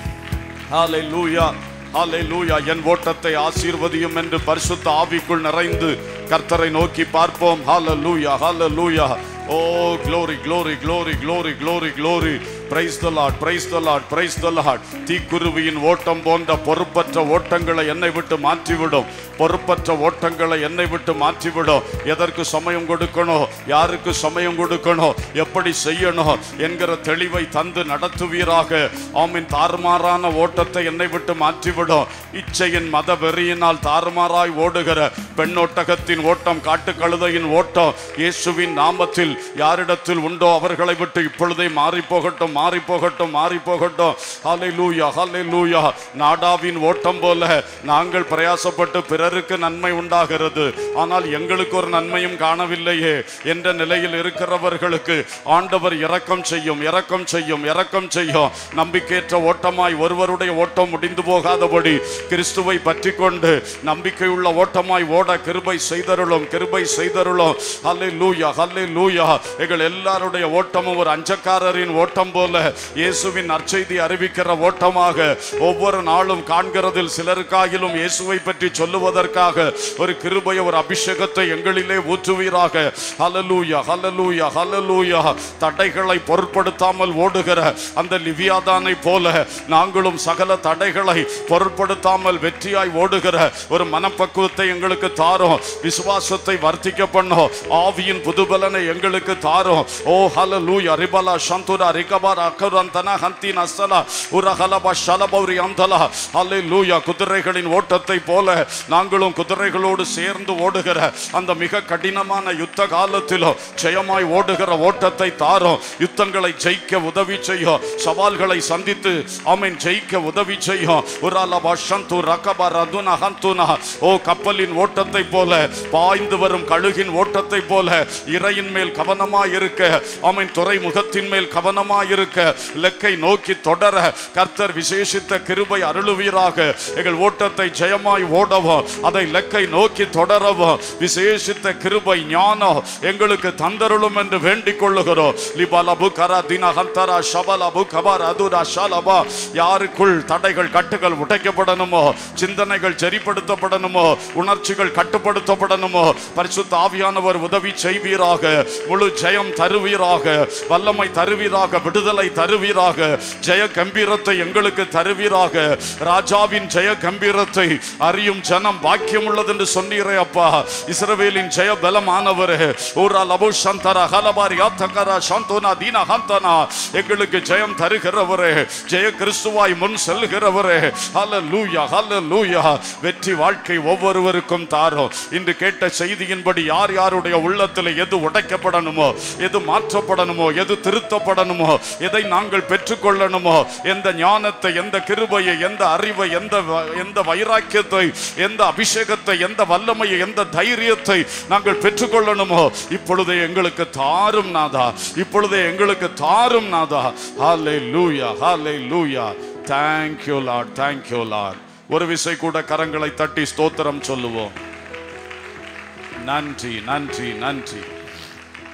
[SPEAKER 1] ஹalleluya ஹalleluya என் ஓட்டத்தை ஆசீர்வதியும் என்று பரிசுத்த ஆவிக்குள் நிறைந்து கர்த்தரை நோக்கி பார்ப்போம் ஹalleluya ஹalleluya ஓ glory glory glory glory glory glory praise the lord praise the lord praise the lord தீக்குருவியின் ஓட்டம் போன்ற பொறுப்பற்ற ஓட்டங்களை என்னை விட்டு மாற்றிவிடும் பொறுப்பற்ற ஓட்டங்களை என்னை விட்டு மாற்றிவிடும் எதற்கு சமயம் கொடுக்கணும் யாருக்கு சமயம் கொடுக்கணும் எப்படி செய்யணும் என்கிற தெளிவை தந்து நடத்துவீராக ஆமின் தாறுமாறான ஓட்டத்தை என்னை விட்டு மாற்றிவிடும் இச்சையின் மத வெறியினால் தாறுமாறாய் ஓடுகிற பெண்ணோட்டகத்தின் ஓட்டம் காட்டு கழுதையின் ஓட்டம் இயேசுவின் நாமத்தில் யாரிடத்தில் உண்டோ அவர்களை விட்டு இப்பொழுதே மாறி போகட்டும் மாறி போகட்டும் மாறி போகட்டும் ஹalleluya ஹalleluya நாடாவின் ஓட்டம் போல நாங்கள் பிரயாசப்பட்டு பிறருக்கு நன்மை உண்டாகிறது ஆனால் எங்களுக்கு ஒரு நன்மையும் காணவில்லையே என்ற நிலையில் இருக்கிறவர்களுக்கு ஆண்டவர் இரக்கம் செய்யும் இரக்கம் செய்யும் இரக்கம் செய்யும் நம்பிக்கையற்ற ஓட்டமாய் ஒருவருடைய ஓட்டம் முடிந்து போகாதபடி கிறிஸ்துவை பற்றி கொண்டு நம்பிக்கையுள்ள ஓட்டமாய் ஓட கிருபை செய்தருளும் கிருபை செய்தருளும் ஹல்லே லூயா ஹல்லே லூயா எங்கள் எல்லாருடைய ஓட்டமும் ஒரு அஞ்சக்காரரின் ஓட்டம் போல இயேசுவின் நற்செய்தி அறிவிக்கிற ஓட்டமாக ஒவ்வொரு நாளும் காண்கிறதில் சிலருக்காகிலும் இயேசுவை பற்றி சொல்லுவதற்காக ஒரு கிருபைய ஒரு அபிஷேகத்தை எங்களிலே ஊற்றுவீராக ஹalleluya ஹalleluya ஹalleluya தடைகளை பொருட்படுத்தாமல் ஓடுகிற அந்த லிவியாதானை போல நாங்களும் சகல தடைகளை பொருட்படுத்தாமல் வெற்றியாய் ஓடுகிற ஒரு மனப்பக்குவத்தை எங்களுக்கு தாரும் விசுவாசத்தை வர்த்திக்க பண்ணும் ஆவியின் புதுபலனை எங்களுக்கு தாரும் ஓ ஹalleluya ரிபலா சந்துரா ரிகபர் அகரந்தன ஹந்தி நஸ்தலா உரஹலப ஷலபௌரி அந்தலா ஹalleluya குதிரைகளின் ஓட்டத்தை போல நாங்களும் குதிரைகளோடு சேர்ந்து ஓடுகிற அந்த மிக கடினமான யுத்த காலத்திலும் ஜெயமாய் ஓடுகிற ஓட்டத்தை தாரும் யுத்தங்களை ஜெயிக்க உதவி செய்யும் சவால்களை சந்தித்து ஆமென் ஜெயிக்க உதவி செய்யும் உராலபா ஷந்து ரகபா ரதுன ஹந்துனா ஓ கப்பலின் ஓட்டத்தை போல பாய்ந்து வரும் கழுகின் ஓட்டத்தை போல இறையின் மேல் கவனமாய் இருக்க ஆமென் துறைமுகத்தின் மேல் கவனமாய் இருக்க லெக்கை நோக்கி தொடர கர்த்தர் விசேஷித்த கிருபை அருளுவீராக எங்கள் ஓட்டத்தை ஜெயமாய் ஓடவும் அதை லெக்கை நோக்கி தொடரவும் விசேஷித்த கிருபை ஞானம் எங்களுக்கு தந்தருளும் என்று வேண்டிக் கொள்ளுகிறோம் லிபலபு கரா தின ஹந்தரா ஷபலபு கபர் அதுரா ஷலபா யாருக்குள் தடைகள் கட்டுகள் உடைக்கப்படணுமோ சிந்தனைகள் சரிப்படுத்தப்படணுமோ உணர்ச்சிகள் கட்டுப்படுத்தப்படணுமோ பரிசுத்த ஆவியானவர் உதவி செய்வீராக முழு ஜெயம் தருவீராக வல்லமை தருவீராக விடுதலை தருவீராக ஜெய கம்பீரத்தை எங்களுக்கு தருவீராக ராஜாவின் ஜெய கம்பீரத்தை அறியும் ஜனம் பாக்கியம் உள்ளது என்று சொன்னீரே அப்பா இஸ்ரவேலின் ஜெய பலமானவரே ஊரா லபு சந்தரா ஹலபாரி யாத்தகரா சாந்தோனா தீனா ஹந்தனா எங்களுக்கு ஜெயம் தருகிறவரே ஜெய கிறிஸ்துவாய் முன் செல்கிறவரே ஹalleluya ஹalleluya வெற்றி வாழ்க்கை ஒவ்வொருவருக்கும் தாரும் இன்று கேட்ட செய்தியின்படி யார் யாருடைய உள்ளத்தில் எது உடைக்கப்படணுமோ எது மாற்றப்படணுமோ எது திருத்தப்படணுமோ எதை நாங்கள் பெற்றுக்கொள்ளணுமோ எந்த ஞானத்தை எந்த கிருபையை எந்த அறிவை எந்த வ- எந்த வைராக்கியத்தை எந்த அபிஷேகத்தை எந்த வல்லமையை எந்த தைரியத்தை நாங்கள் பெற்றுக்கொள்ளணுமோ இப்பொழுதே எங்களுக்கு தாரும் நாதா இப்பொழுதே எங்களுக்கு தாரும் நாதா ஹாலே லூயா ஹாலே லூயா தேங்க்யூ லார்ட் தேங்க்யூ லார்ட் ஒரு விசை கூட கரங்களை தட்டி ஸ்தோத்திரம் சொல்லுவோம் நன்றி நன்றி நன்றி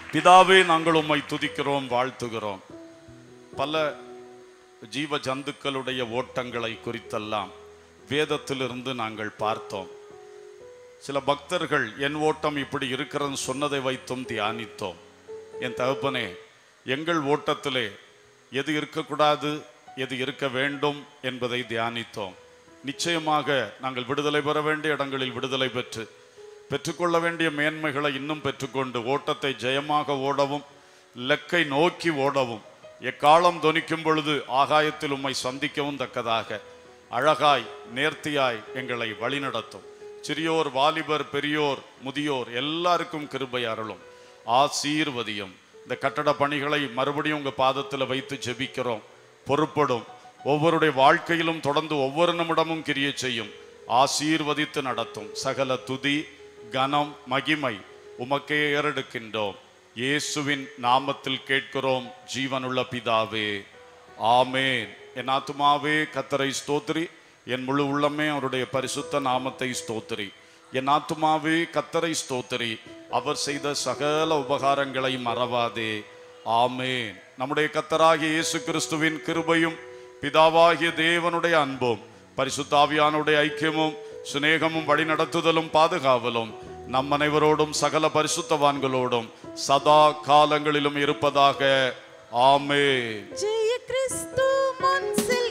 [SPEAKER 1] பிதாவே நாங்கள் உம்மை துதிக்கிறோம் வாழ்த்துகிறோம் பல ஜீவ ஜந்துக்களுடைய ஓட்டங்களை குறித்தெல்லாம் வேதத்திலிருந்து நாங்கள் பார்த்தோம் சில பக்தர்கள் என் ஓட்டம் இப்படி இருக்கிறதுன்னு சொன்னதை வைத்தும் தியானித்தோம் என் தகப்பனே எங்கள் ஓட்டத்திலே எது இருக்கக்கூடாது எது இருக்க வேண்டும் என்பதை தியானித்தோம் நிச்சயமாக நாங்கள் விடுதலை பெற வேண்டிய இடங்களில் விடுதலை பெற்று பெற்றுக்கொள்ள வேண்டிய மேன்மைகளை இன்னும் பெற்றுக்கொண்டு ஓட்டத்தை ஜெயமாக ஓடவும் லக்கை நோக்கி ஓடவும் எக்காலம் தொனிக்கும் பொழுது ஆகாயத்தில் உம்மை சந்திக்கவும் தக்கதாக அழகாய் நேர்த்தியாய் எங்களை வழிநடத்தும் சிறியோர் வாலிபர் பெரியோர் முதியோர் எல்லாருக்கும் கிருபை அருளும் ஆசீர்வதியும் இந்த கட்டட பணிகளை மறுபடியும் உங்க பாதத்துல வைத்து ஜெபிக்கிறோம் பொறுப்படும் ஒவ்வொருடைய வாழ்க்கையிலும் தொடர்ந்து ஒவ்வொரு நிமிடமும் கிரியை செய்யும் ஆசீர்வதித்து நடத்தும் சகல துதி கனம் மகிமை உமக்கே ஏறெடுக்கின்றோம் இயேசுவின் நாமத்தில் கேட்கிறோம் ஜீவனுள்ள பிதாவே ஆமேன் என் ஆத்துமாவே கத்தரை ஸ்தோத்திரி என் முழு உள்ளமே அவருடைய பரிசுத்த நாமத்தை ஸ்தோத்திரி என் ஆத்துமாவே கத்தரை ஸ்தோத்திரி அவர் செய்த சகல உபகாரங்களை மறவாதே ஆமேன் நம்முடைய கத்தராகிய இயேசு கிறிஸ்துவின் கிருபையும் பிதாவாகிய தேவனுடைய அன்பும் பரிசுத்தாவியானுடைய ஐக்கியமும் சிநேகமும் வழிநடத்துதலும் பாதுகாவலும் நம் அனைவரோடும் சகல பரிசுத்தவான்களோடும் சதா காலங்களிலும் இருப்பதாக ஆமேன்
[SPEAKER 3] ஜெய கிறிஸ்து முன்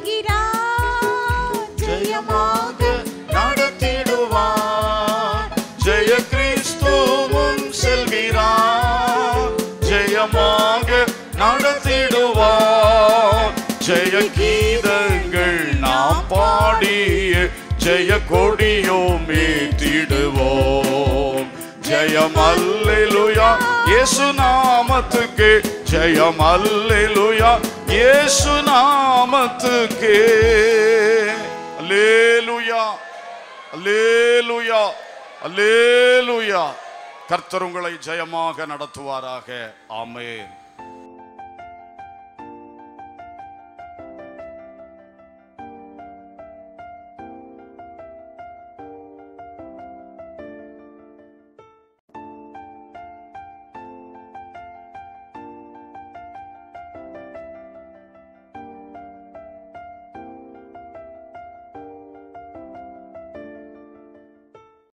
[SPEAKER 3] செல்கிறார்
[SPEAKER 1] ஜெயமாக நடத்திடுவார் ஜெய கிறிஸ்து முன் செல்கிறார் ஜெயமாக நடத்திடுவார் ஜெய கீதங்கள் நாம் பாடிய ஜெய கொடியோம் ஏற்றிடுவோம் ஜெயம் அல்லேலூயா இயேசு நாமத்துக்கு ஜெயம் அல்லேலூயா இயேசு நாமத்துக்கு அல்லேலூயா அல்லேலூயா அல்லேலூயா கர்த்தர் உங்களை ஜெயமாக நடத்துவாராக ஆமென்